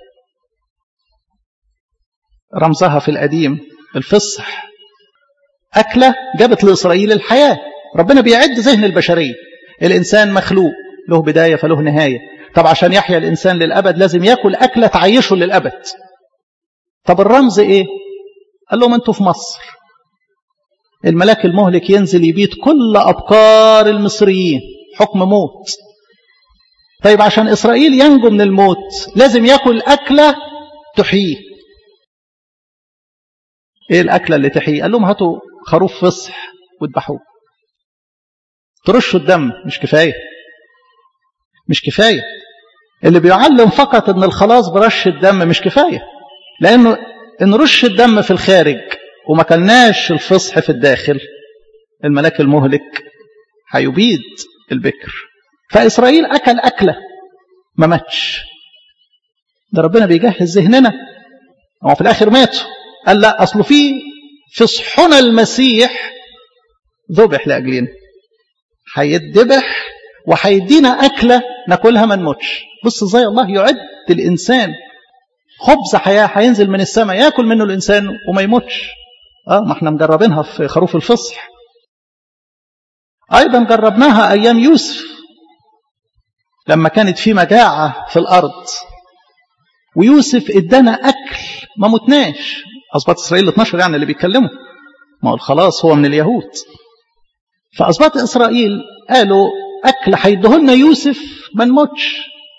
رمزها في القديم الفصح أكلة جابت لإسرائيل الحياة ربنا بيعد ذهن البشرية الإنسان مخلوق له بداية فله نهاية طب عشان يحيا الإنسان للأبد لازم يأكل أكلة تعيشه للأبد طب الرمز إيه قال لهم أنتوا في مصر الملاك المهلك ينزل يبيت كل أبكار المصريين حكم موت طيب عشان إسرائيل ينجو من الموت لازم يأكل أكلة تحييه إيه الأكلة اللي تحييه قال لهم هاتوا خروف فصح واذبحوه ترشوا الدم مش كفاية مش كفاية اللي بيعلم فقط ان الخلاص برش الدم مش كفاية لانه ان رش الدم في الخارج وما كلناش الفصح في الداخل الملاك المهلك هيبيد البكر فإسرائيل أكل أكلة ما ماتش ده ربنا بيجهز ذهننا هو في الآخر ماتوا قال لا أصله في فصحنا المسيح ذبح لأجلنا هيتذبح وهيدينا أكلة ناكلها ما نموتش بص ازاي الله يعد الإنسان خبز حياة هينزل من السماء ياكل منه الإنسان وما يموتش اه ما احنا مجربينها في خروف الفصح أيضا جربناها أيام يوسف لما كانت في مجاعة في الأرض ويوسف ادانا أكل ما متناش أصبات إسرائيل 12 يعني اللي بيتكلموا ما هو خلاص هو من اليهود فأصبات إسرائيل قالوا أكل هيدهولنا يوسف ما نموتش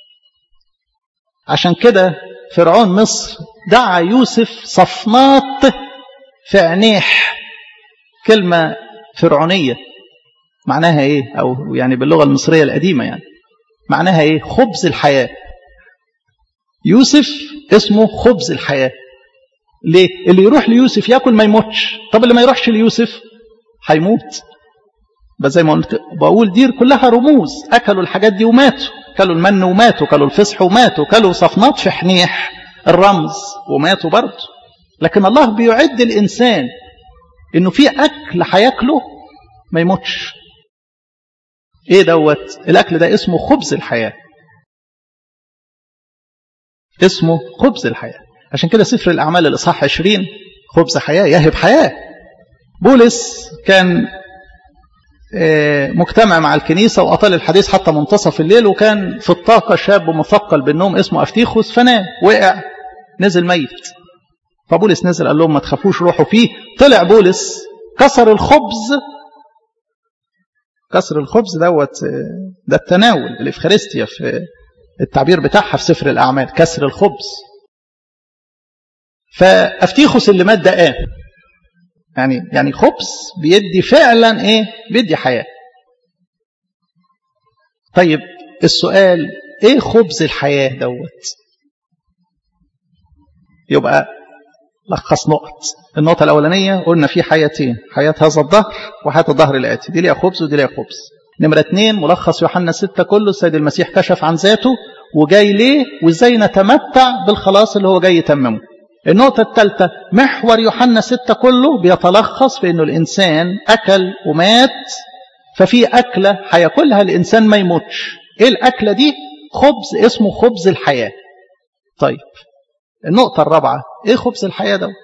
عشان كده فرعون مصر دعا يوسف صفنات في عينيح كلمة فرعونية معناها ايه او يعني باللغة المصرية القديمة يعني معناها ايه خبز الحياة يوسف اسمه خبز الحياة ليه اللي يروح ليوسف ياكل ما يموتش طب اللي ما يروحش ليوسف هيموت بس زي ما قلت بقول دي كلها رموز اكلوا الحاجات دي وماتوا كلوا المن وماتوا كلوا الفصح وماتوا كلوا صفنات في حنيح الرمز وماتوا برضه لكن الله بيعد الإنسان إنه في أكل هياكله ما يموتش إيه دوت الأكل ده اسمه خبز الحياة اسمه خبز الحياة عشان كده سفر الأعمال الإصحاح 20 خبز حياة يهب حياة بولس كان مجتمع مع الكنيسة وأطال الحديث حتى منتصف الليل وكان في الطاقة شاب مثقل بالنوم اسمه أفتيخوس فنام وقع نزل ميت فبولس نزل قال لهم ما تخافوش روحوا فيه طلع بولس كسر الخبز كسر الخبز دوت ده التناول الإفخارستيا في التعبير بتاعها في سفر الأعمال كسر الخبز فأفتيخوس اللي مات ده قام يعني يعني خبز بيدي فعلا ايه بيدي حياه طيب السؤال ايه خبز الحياه دوت يبقى لخص نقط النقطة الأولانية قلنا في حياتين حياة هذا الظهر وحياة الظهر الآتي دي ليها خبز ودي ليها خبز نمرة اتنين ملخص يوحنا ستة كله السيد المسيح كشف عن ذاته وجاي ليه وازاي نتمتع بالخلاص اللي هو جاي يتممه النقطة الثالثة محور يوحنا ستة كله بيتلخص في انه الانسان اكل ومات ففي اكلة هياكلها الانسان ما يموتش ايه الاكلة دي خبز اسمه خبز الحياة طيب النقطة الرابعة ايه خبز الحياة دوت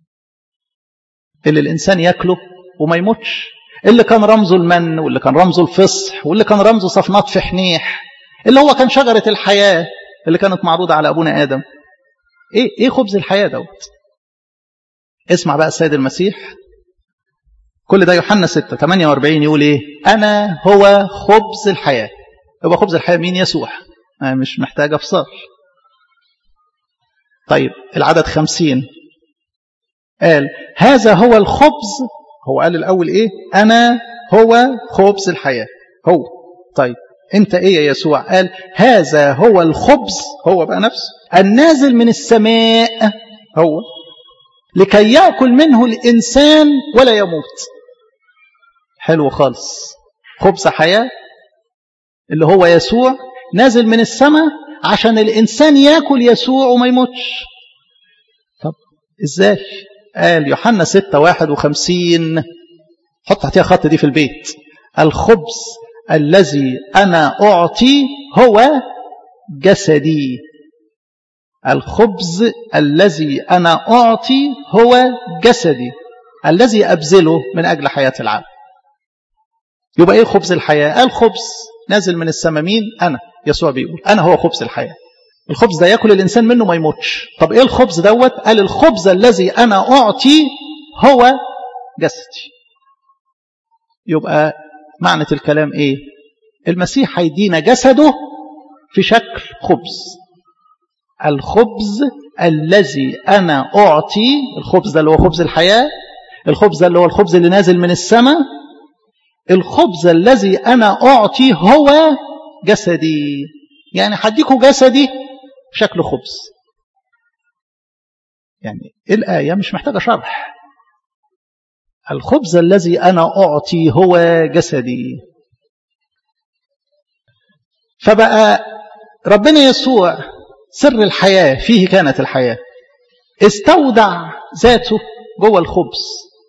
اللي الانسان ياكله وما يموتش اللي كان رمزه المن واللي كان رمزه الفصح واللي كان رمزه صفنات في حنيح اللي هو كان شجرة الحياة اللي كانت معروضة على أبونا آدم إيه, إيه خبز الحياة دوت اسمع بقى السيد المسيح كل ده يوحنا 6 48 يقول إيه أنا هو خبز الحياة يبقى خبز الحياة مين يسوع أنا مش محتاج أفصال طيب العدد 50 قال هذا هو الخبز هو قال الأول إيه أنا هو خبز الحياة هو طيب انت ايه يا يسوع قال هذا هو الخبز هو بقى نفسه النازل من السماء هو لكي يأكل منه الإنسان ولا يموت حلو خالص خبز حياة اللي هو يسوع نازل من السماء عشان الإنسان يأكل يسوع وما يموتش طب إزاي قال يوحنا 6 51 حط تحتها خط دي في البيت الخبز الذي أنا أعطي هو جسدي الخبز الذي أنا أعطي هو جسدي الذي أبذله من أجل حياة العالم يبقى إيه خبز الحياة الخبز نازل من السماء مين أنا يسوع بيقول أنا هو خبز الحياة الخبز ده يأكل الإنسان منه ما يموتش طب إيه الخبز دوت قال الخبز الذي أنا أعطي هو جسدي يبقى معنى الكلام ايه المسيح هيدينا جسده في شكل خبز الخبز الذي انا اعطي الخبز ده اللي هو خبز الحياه الخبز ده اللي هو الخبز اللي نازل من السماء الخبز الذي انا اعطي هو جسدي يعني هديكوا جسدي في شكل خبز يعني الايه مش محتاجه شرح الخبز الذي أنا أعطي هو جسدي فبقى ربنا يسوع سر الحياة فيه كانت الحياة استودع ذاته جوه الخبز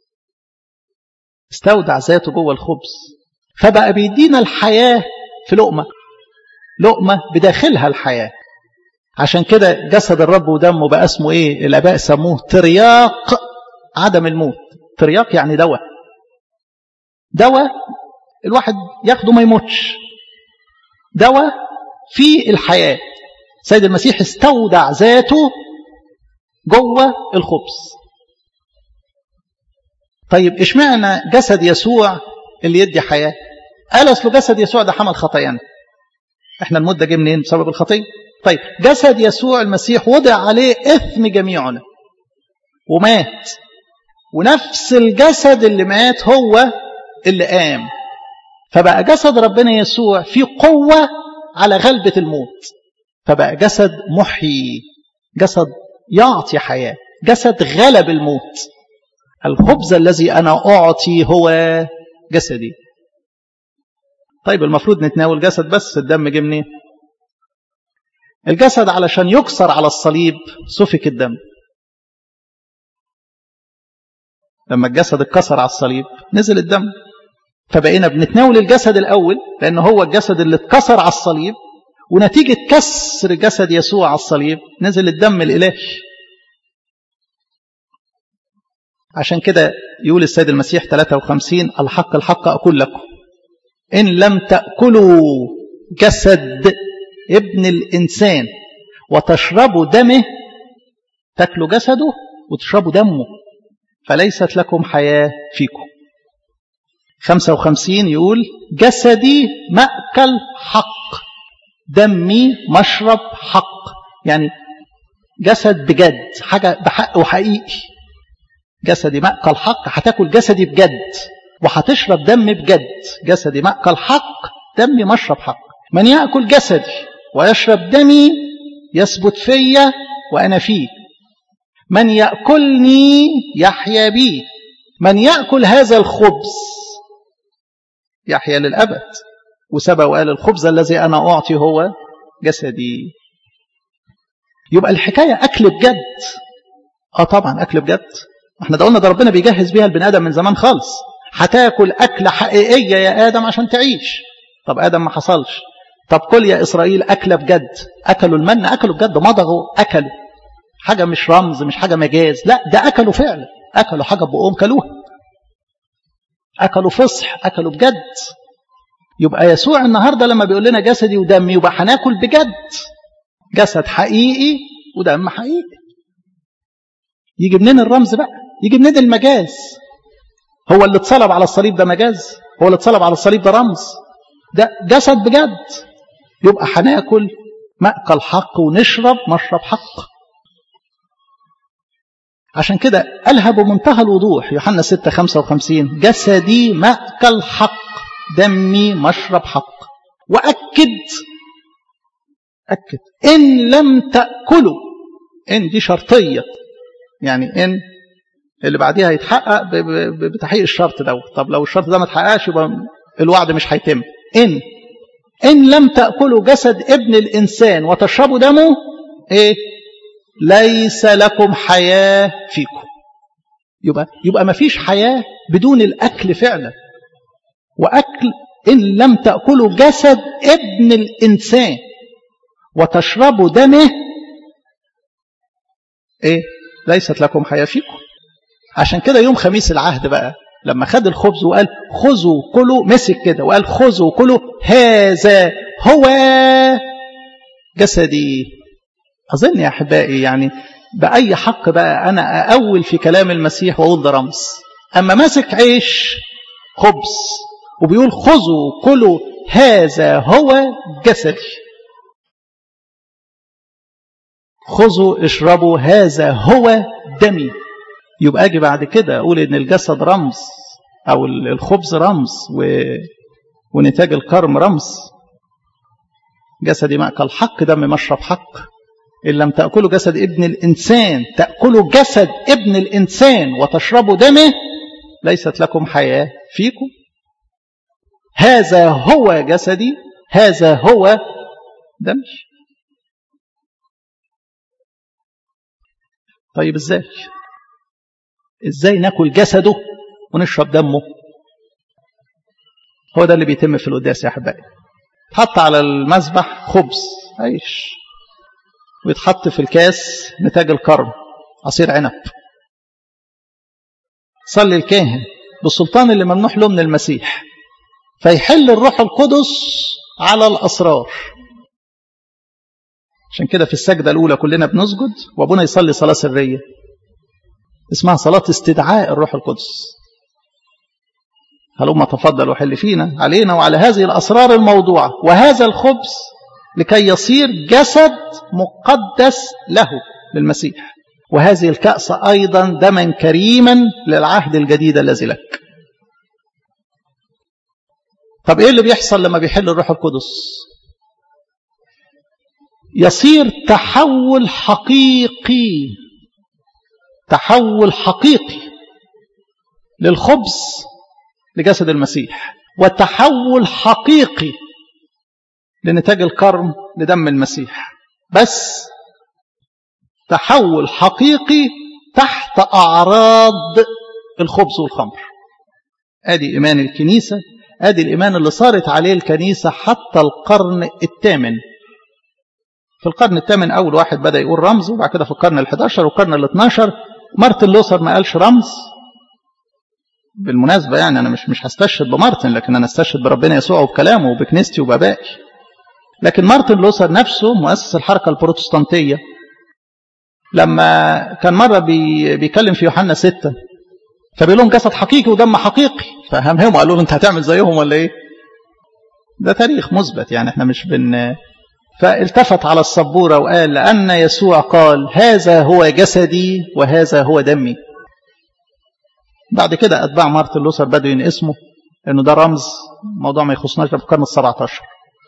استودع ذاته جوه الخبز فبقى بيدينا الحياة في لقمة لقمة بداخلها الحياة عشان كده جسد الرب ودمه بقى اسمه ايه الاباء سموه ترياق عدم الموت ترياق يعني دواء دواء الواحد ياخده ما يموتش دواء في الحياة سيد المسيح استودع ذاته جوه الخبز طيب اشمعنى جسد يسوع اللي يدي حياة قال اصل جسد يسوع ده حمل خطايانا احنا الموت ده جه منين بسبب الخطيه طيب جسد يسوع المسيح وضع عليه اثم جميعنا ومات ونفس الجسد اللي مات هو اللي قام فبقى جسد ربنا يسوع فيه قوة على غلبة الموت فبقى جسد محيي جسد يعطي حياة جسد غلب الموت الخبز الذي أنا أعطي هو جسدي طيب المفروض نتناول جسد بس الدم جه منين الجسد علشان يكسر على الصليب سفك الدم لما الجسد اتكسر على الصليب نزل الدم فبقينا بنتناول الجسد الأول لأن هو الجسد اللي اتكسر على الصليب ونتيجة كسر جسد يسوع على الصليب نزل الدم الإلهي عشان كده يقول السيد المسيح 53 الحق الحق أقول لكم إن لم تأكلوا جسد ابن الإنسان وتشربوا دمه تاكلوا جسده وتشربوا دمه فليست لكم حياة فيكم 55 يقول جسدي مأكل حق دمي مشرب حق يعني جسد بجد حاجة بحق وحقيقي جسدي مأكل حق هتاكل جسدي بجد وهتشرب دم بجد جسدي مأكل حق دمي مشرب حق من يأكل جسدي ويشرب دمي يثبت فيا وأنا فيه من يأكلني يحيا بي من يأكل هذا الخبز يحيا للأبد وسبق وقال الخبز الذي أنا أعطي هو جسدي يبقى الحكاية أكل بجد آه طبعا أكل بجد احنا ده قلنا ده ربنا بيجهز بيها البني آدم من زمان خالص هتاكل أكلة حقيقية يا آدم عشان تعيش طب آدم ما حصلش طب كل يا إسرائيل أكلة بجد أكلوا المن أكلوا بجد مضغوا أكلوا حاجة مش رمز مش حاجة مجاز لا ده أكلوا فعلا أكلوا حاجة بقوم كلوها أكلوا فصح أكلوا بجد يبقى يسوع النهاردة لما بيقول لنا جسدي ودمي يبقى هناكل بجد جسد حقيقي ودم حقيقي يجي منين الرمز بقى يجي منين المجاز هو اللي اتصلب على الصليب ده مجاز هو اللي اتصلب على الصليب ده رمز ده جسد بجد يبقى هناكل مأكل حق ونشرب مشرب حق عشان كده قالها بمنتهى الوضوح يوحنا 6 55 جسدي مأكل حق دمي مشرب حق وأكد أكد إن لم تأكلوا إن دي شرطية يعني إن اللي بعديها يتحقق بتحقيق الشرط ده طب لو الشرط ده ما اتحققش يبقى الوعد مش هيتم إن إن لم تأكلوا جسد ابن الإنسان وتشربوا دمه إيه ليس لكم حياة فيكم يبقى يبقى ما فيش حياة بدون الأكل فعلا وأكل إن لم تأكلوا جسد ابن الإنسان وتشربوا دمه إيه ليست لكم حياة فيكم عشان كده يوم خميس العهد بقى لما خد الخبز وقال خذوا كلوا مسك كده وقال خذوا كلوا هذا هو جسدي أظن يا أحبائي يعني بأي حق بقى أنا أأول في كلام المسيح وأقول ده رمز أما ماسك عيش خبز وبيقول خذوا كلوا هذا هو جسدي خذوا اشربوا هذا هو دمي يبقى أجي بعد كده أقول إن الجسد رمز أو الخبز رمز و... ونتاج الكرم رمز جسدي مأكل حق دم مشرب حق إن لم تأكلوا جسد ابن الإنسان تأكلوا جسد ابن الإنسان وتشربوا دمه ليست لكم حياة فيكم هذا هو جسدي هذا هو دمي طيب ازاي ازاي ناكل جسده ونشرب دمه هو ده اللي بيتم في القداس يا احبائي حط على المذبح خبز عيش ويتحط في الكاس نتاج الكرم عصير عنب صلي الكاهن بالسلطان اللي ممنوح له من المسيح فيحل الروح القدس على الأسرار عشان كده في السجدة الأولى كلنا بنسجد وأبونا يصلي صلاة سرية اسمها صلاة استدعاء الروح القدس هلما تفضل وحل فينا علينا وعلى هذه الأسرار الموضوعة وهذا الخبز لكي يصير جسد مقدس له للمسيح وهذه الكأس أيضا دما كريما للعهد الجديد الذي لك طب إيه اللي بيحصل لما بيحل الروح القدس يصير تحول حقيقي تحول حقيقي للخبز لجسد المسيح وتحول حقيقي لنتاج الكرم لدم المسيح بس تحول حقيقي تحت أعراض الخبز والخمر ادي إيمان الكنيسة ادي الإيمان اللي صارت عليه الكنيسة حتى القرن الثامن في القرن الثامن أول واحد بدأ يقول رمز وبعد كده في القرن ال11 والقرن ال12 مارتن لوثر ما قالش رمز بالمناسبة يعني أنا مش مش هستشهد بمارتن لكن أنا استشهد بربنا يسوع وبكلامه وبكنيستي وبابائي لكن مارتن لوثر نفسه مؤسس الحركة البروتستانتية لما كان مرة بي بيكلم في يوحنا ستة فبيقول لهم جسد حقيقي ودم حقيقي فهمهم قالوا له انت هتعمل زيهم ولا ايه ده تاريخ مثبت يعني احنا مش بن فالتفت على السبورة وقال لأن يسوع قال هذا هو جسدي وهذا هو دمي بعد كده أتباع مارتن لوثر بدأوا ينقسموا إنه ده رمز موضوع ما يخصناش ده في القرن السبعة عشر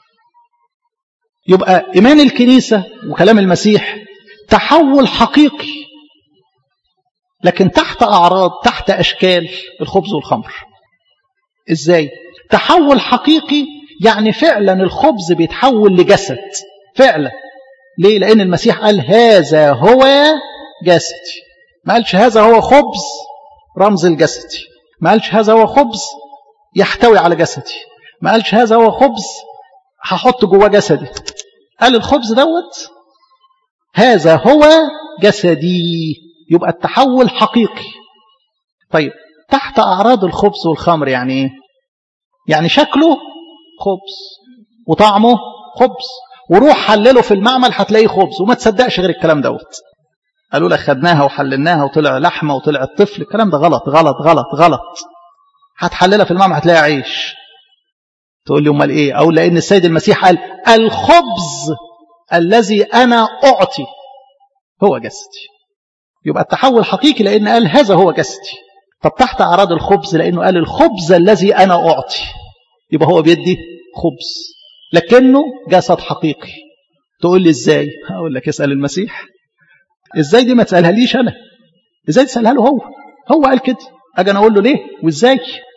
يبقى إيمان الكنيسة وكلام المسيح تحول حقيقي لكن تحت أعراض تحت أشكال الخبز والخمر إزاي؟ تحول حقيقي يعني فعلا الخبز بيتحول لجسد فعلا ليه؟ لأن المسيح قال هذا هو جسدي ما قالش هذا هو خبز رمز الجسدي ما قالش هذا هو خبز يحتوي على جسدي ما قالش هذا هو خبز هحط جواه جسدي قال الخبز دوت هذا هو جسدي يبقى التحول حقيقي طيب تحت أعراض الخبز والخمر يعني ايه يعني شكله خبز وطعمه خبز وروح حلله في المعمل هتلاقيه خبز وما تصدقش غير الكلام دوت قالوا لك خدناها وحللناها وطلع لحمه وطلع الطفل الكلام ده غلط غلط غلط غلط هتحللها في المعمل هتلاقيها عيش تقول لي امال ايه او لان السيد المسيح قال الخبز الذي انا اعطي هو جسدي يبقى التحول حقيقي لان قال هذا هو جسدي طب تحت اعراض الخبز لانه قال الخبز الذي انا اعطي يبقى هو بيدي خبز لكنه جسد حقيقي تقول لي ازاي هقول لك اسال المسيح ازاي دي ما تسالها ليش انا ازاي تسالها له هو هو قال كده اجي انا اقول له ليه وازاي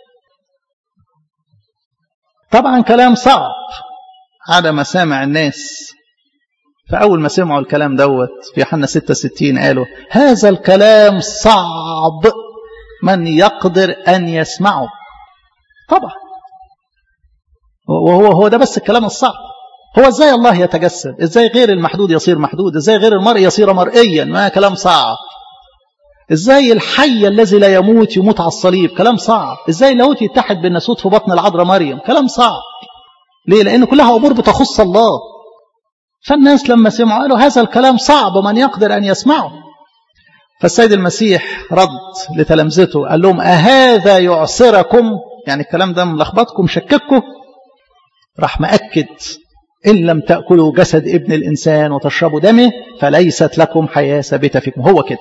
طبعا كلام صعب على مسامع الناس فأول ما سمعوا الكلام دوت في يوحنا 66 قالوا هذا الكلام صعب من يقدر أن يسمعه طبعا وهو هو ده بس الكلام الصعب هو ازاي الله يتجسد ازاي غير المحدود يصير محدود ازاي غير المرء يصير مرئيا ما كلام صعب ازاي الحي الذي لا يموت يموت على الصليب كلام صعب ازاي اللاهوت يتحد بالناسوت في بطن العذراء مريم كلام صعب ليه لان كلها امور بتخص الله فالناس لما سمعوا قالوا هذا الكلام صعب من يقدر ان يسمعه فالسيد المسيح رد لتلامذته قال لهم أهذا يعصركم يعني الكلام ده ملخبطكم شكككم راح مأكد إن لم تأكلوا جسد ابن الإنسان وتشربوا دمه فليست لكم حياة ثابتة فيكم هو كده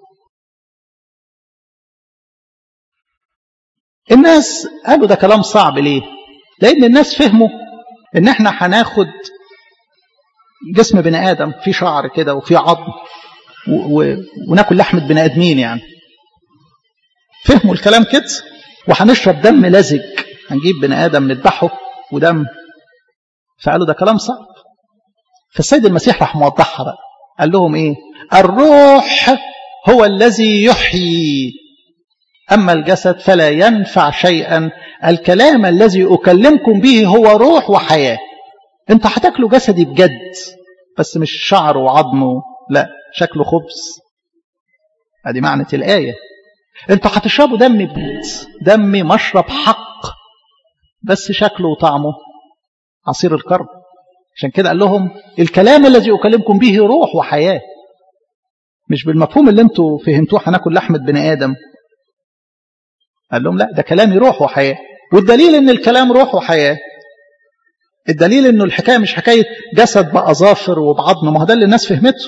الناس قالوا ده كلام صعب ليه لأن الناس فهموا إن احنا هناخد جسم بني آدم فيه شعر كده وفيه عظم و... و... وناكل لحمة بني آدمين يعني فهموا الكلام كده وهنشرب دم لزج هنجيب بني آدم نذبحه ودم فقالوا ده كلام صعب فالسيد المسيح راح موضحها بقى قال لهم ايه الروح هو الذي يحيي أما الجسد فلا ينفع شيئا الكلام الذي أكلمكم به هو روح وحياة انت هتاكلوا جسدي بجد بس مش شعر وعظمه لا شكله خبز ادي معنى الآية انتوا هتشربوا دم بجد دم مشرب حق بس شكله وطعمه عصير الكرب عشان كده قال لهم الكلام الذي أكلمكم به روح وحياة مش بالمفهوم اللي انتوا فهمتوه هناكل لحمة بني آدم قال لهم لا ده كلامي روح وحياة والدليل ان الكلام روح وحياة الدليل انه الحكاية مش حكاية جسد بأظافر وبعظم ما هو ده اللي الناس فهمته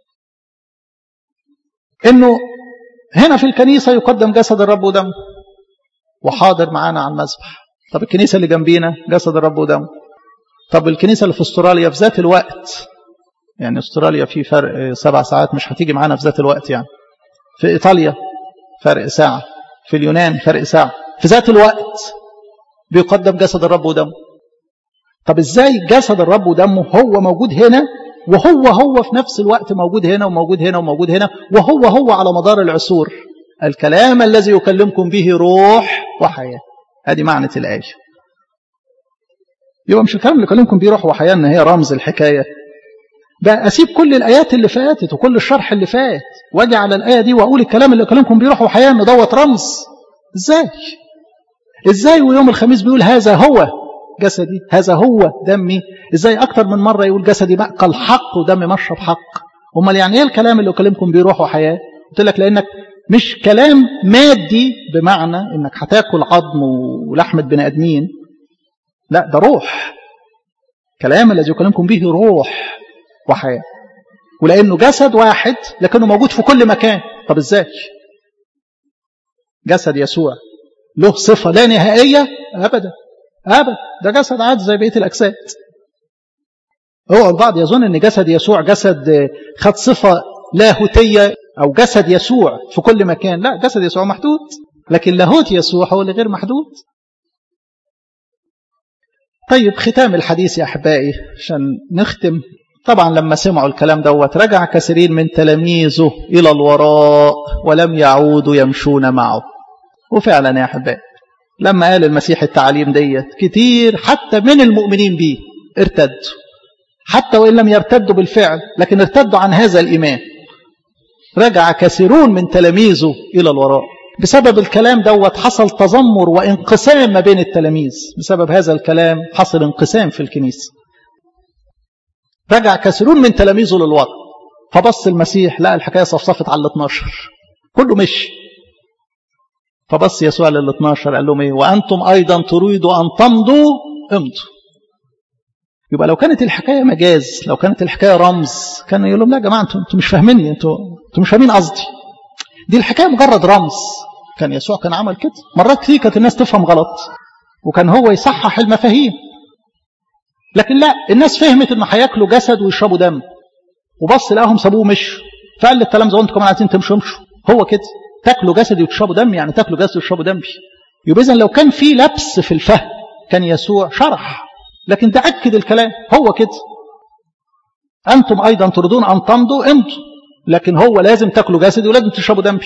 انه هنا في الكنيسة يقدم جسد الرب ودمه وحاضر معانا على المذبح طب الكنيسة اللي جنبينا جسد الرب ودمه طب الكنيسة اللي في استراليا في ذات الوقت يعني استراليا في فرق سبع ساعات مش هتيجي معانا في ذات الوقت يعني في ايطاليا فرق ساعة في اليونان فرق ساعة في ذات الوقت بيقدم جسد الرب ودمه طب ازاي جسد الرب ودمه هو موجود هنا وهو هو في نفس الوقت موجود هنا وموجود هنا وموجود هنا وهو هو على مدار العصور الكلام الذي يكلمكم به روح وحياة هذه معنى الآية يبقى مش الكلام اللي يكلمكم به روح وحياة ان هي رمز الحكاية بقى أسيب كل الآيات اللي فاتت وكل الشرح اللي فات واجي على الآية دي وأقول الكلام اللي يكلمكم به روح وحياة ان دوت رمز ازاي ازاي ويوم الخميس بيقول هذا هو جسدي هذا هو دمي ازاي اكتر من مرة يقول جسدي مأكل حق ودمي مشرب حق امال يعني ايه الكلام اللي اكلمكم بيه روح وحياة قلت لك لانك مش كلام مادي بمعنى انك هتاكل عظم ولحمة بني ادمين لا ده روح كلام الذي يكلمكم به روح وحياة ولانه جسد واحد لكنه موجود في كل مكان طب ازاي جسد يسوع له صفة لا نهائية أبدا أبدا ده جسد عادي زي بقية الأجساد هو البعض يظن أن جسد يسوع جسد خد صفة لاهوتية أو جسد يسوع في كل مكان لا جسد يسوع محدود لكن لاهوت يسوع هو اللي غير محدود طيب ختام الحديث يا أحبائي عشان نختم طبعا لما سمعوا الكلام دوت رجع كثيرين من تلاميذه إلى الوراء ولم يعودوا يمشون معه وفعلا يا أحبائي لما قال المسيح التعاليم ديت كتير حتى من المؤمنين به ارتدوا حتى وإن لم يرتدوا بالفعل لكن ارتدوا عن هذا الإيمان رجع كثيرون من تلاميذه إلى الوراء بسبب الكلام دوت حصل تذمر وانقسام ما بين التلاميذ بسبب هذا الكلام حصل انقسام في الكنيسة رجع كثيرون من تلاميذه للوراء فبص المسيح لقى الحكاية صفصفت على ال 12 كله مشي فبص يسوع لل 12 قال لهم ايه وانتم ايضا تريدوا ان تمضوا امضوا يبقى لو كانت الحكايه مجاز لو كانت الحكايه رمز كان يقول لهم لا يا جماعه انتوا انتوا مش فاهميني انتوا انتوا مش فاهمين قصدي دي الحكايه مجرد رمز كان يسوع كان عمل كده مرات كتير كانت الناس تفهم غلط وكان هو يصحح المفاهيم لكن لا الناس فهمت انه هياكلوا جسد ويشربوا دم وبص لقاهم سابوه مشوا فقال للتلامذه انتوا كمان عايزين تمشوا امشوا هو كده تاكلوا جسدي وتشربوا دم يعني تاكلوا جسدي وتشربوا دمي يبقى اذا لو كان في لبس في الفهم كان يسوع شرح لكن ده اكد الكلام هو كده انتم ايضا تريدون ان تمضوا امضوا لكن هو لازم تاكلوا جسدي ولازم تشربوا دمي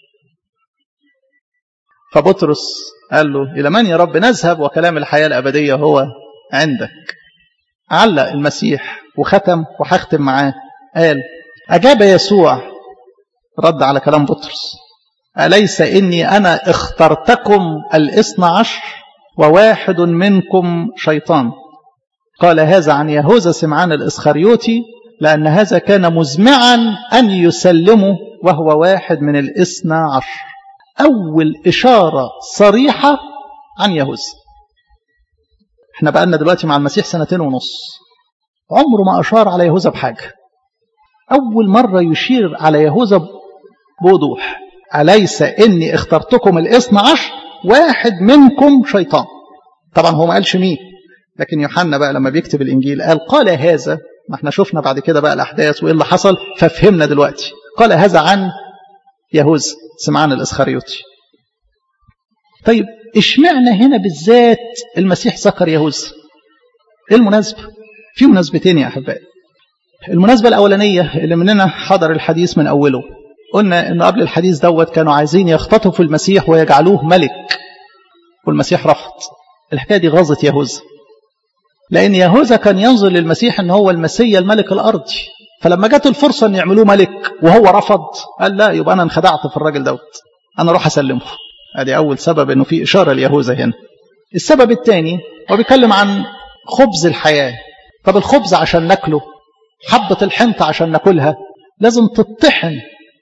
فبطرس قال له الى من يا رب نذهب وكلام الحياه الابديه هو عندك علق المسيح وختم وهختم معاه قال اجاب يسوع رد على كلام بطرس أليس إني أنا اخترتكم الاثنى عشر وواحد منكم شيطان قال هذا عن يهوذا سمعان الإسخريوتي لأن هذا كان مزمعا أن يسلمه وهو واحد من الاثنى عشر أول إشارة صريحة عن يهوذا احنا بقالنا دلوقتي مع المسيح سنتين ونص عمره ما أشار على يهوذا بحاجة أول مرة يشير على يهوذا بوضوح أليس إني اخترتكم الاثنى عشر واحد منكم شيطان طبعا هو ما قالش مين لكن يوحنا بقى لما بيكتب الإنجيل قال قال هذا ما احنا شفنا بعد كده بقى الأحداث وإيه اللي حصل ففهمنا دلوقتي قال هذا عن يهوذا سمعان الإسخريوطي طيب اشمعنى هنا بالذات المسيح ذكر يهوذا ايه المناسبة في مناسبتين يا أحبائي المناسبة الأولانية اللي مننا حضر الحديث من أوله قلنا ان قبل الحديث دوت كانوا عايزين يختطفوا المسيح ويجعلوه ملك والمسيح رفض الحكايه دي غاظت يهوذا لان يهوذا كان ينظر للمسيح ان هو المسيا الملك الارضي فلما جت الفرصه ان يعملوه ملك وهو رفض قال لا يبقى انا انخدعت في الراجل دوت انا اروح اسلمه ادي اول سبب انه في اشاره ليهوذا هنا السبب الثاني هو بيتكلم عن خبز الحياه طب الخبز عشان ناكله حبه الحنطه عشان ناكلها لازم تطحن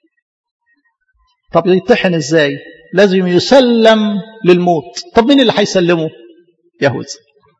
طب يطحن ازاي لازم يسلم للموت طب مين اللي هيسلمه يهوذا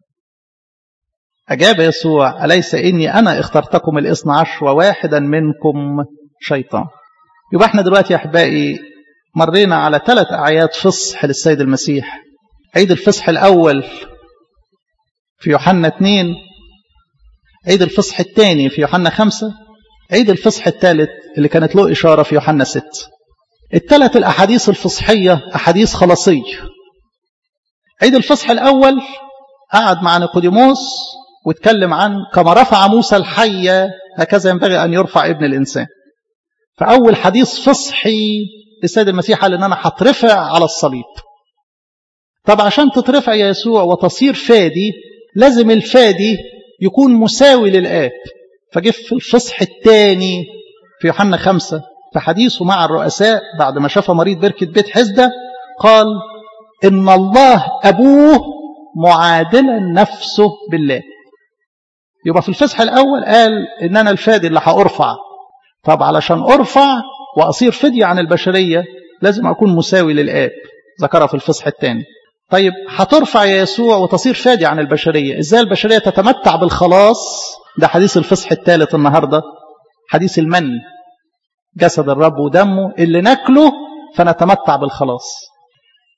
أجاب يسوع أليس إني أنا اخترتكم الاثنى عشر وواحدا منكم شيطان يبقى احنا دلوقتي يا أحبائي مرينا على ثلاث أعياد فصح للسيد المسيح عيد الفصح الأول في يوحنا 2 عيد الفصح الثاني في يوحنا 5 عيد الفصح الثالث اللي كانت له إشارة في يوحنا 6 الثلاث الأحاديث الفصحية أحاديث خلاصية عيد الفصح الأول قعد مع نيقوديموس واتكلم عن كما رفع موسى الحية هكذا ينبغي أن يرفع ابن الإنسان فأول حديث فصحي للسيد المسيح قال إن أنا هترفع على الصليب طب عشان تترفع يا يسوع وتصير فادي لازم الفادي يكون مساوي للآب فجه في الفصح الثاني في يوحنا خمسة في حديثه مع الرؤساء بعد ما شاف مريض بركة بيت حزدة قال إن الله أبوه معادلا نفسه بالله يبقى في الفصح الأول قال إن أنا الفادي اللي هأرفع طب علشان أرفع وأصير فدية عن البشرية لازم أكون مساوي للآب ذكرها في الفصح الثاني طيب هترفع يا يسوع وتصير فادي عن البشرية إزاي البشرية تتمتع بالخلاص ده حديث الفصح الثالث النهاردة حديث المن جسد الرب ودمه اللي ناكله فنتمتع بالخلاص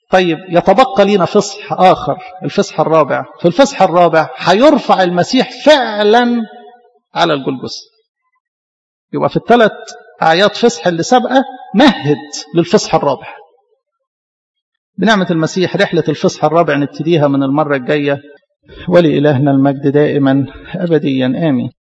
طيب يتبقى لنا فصح آخر الفصح الرابع في الفصح الرابع هيرفع المسيح فعلا على الجلجث يبقى في الثلاث أعياد فصح اللي سابقة مهد للفصح الرابع بنعمة المسيح رحلة الفصح الرابع نبتديها من المرة الجاية ولإلهنا المجد دائما أبديا آمين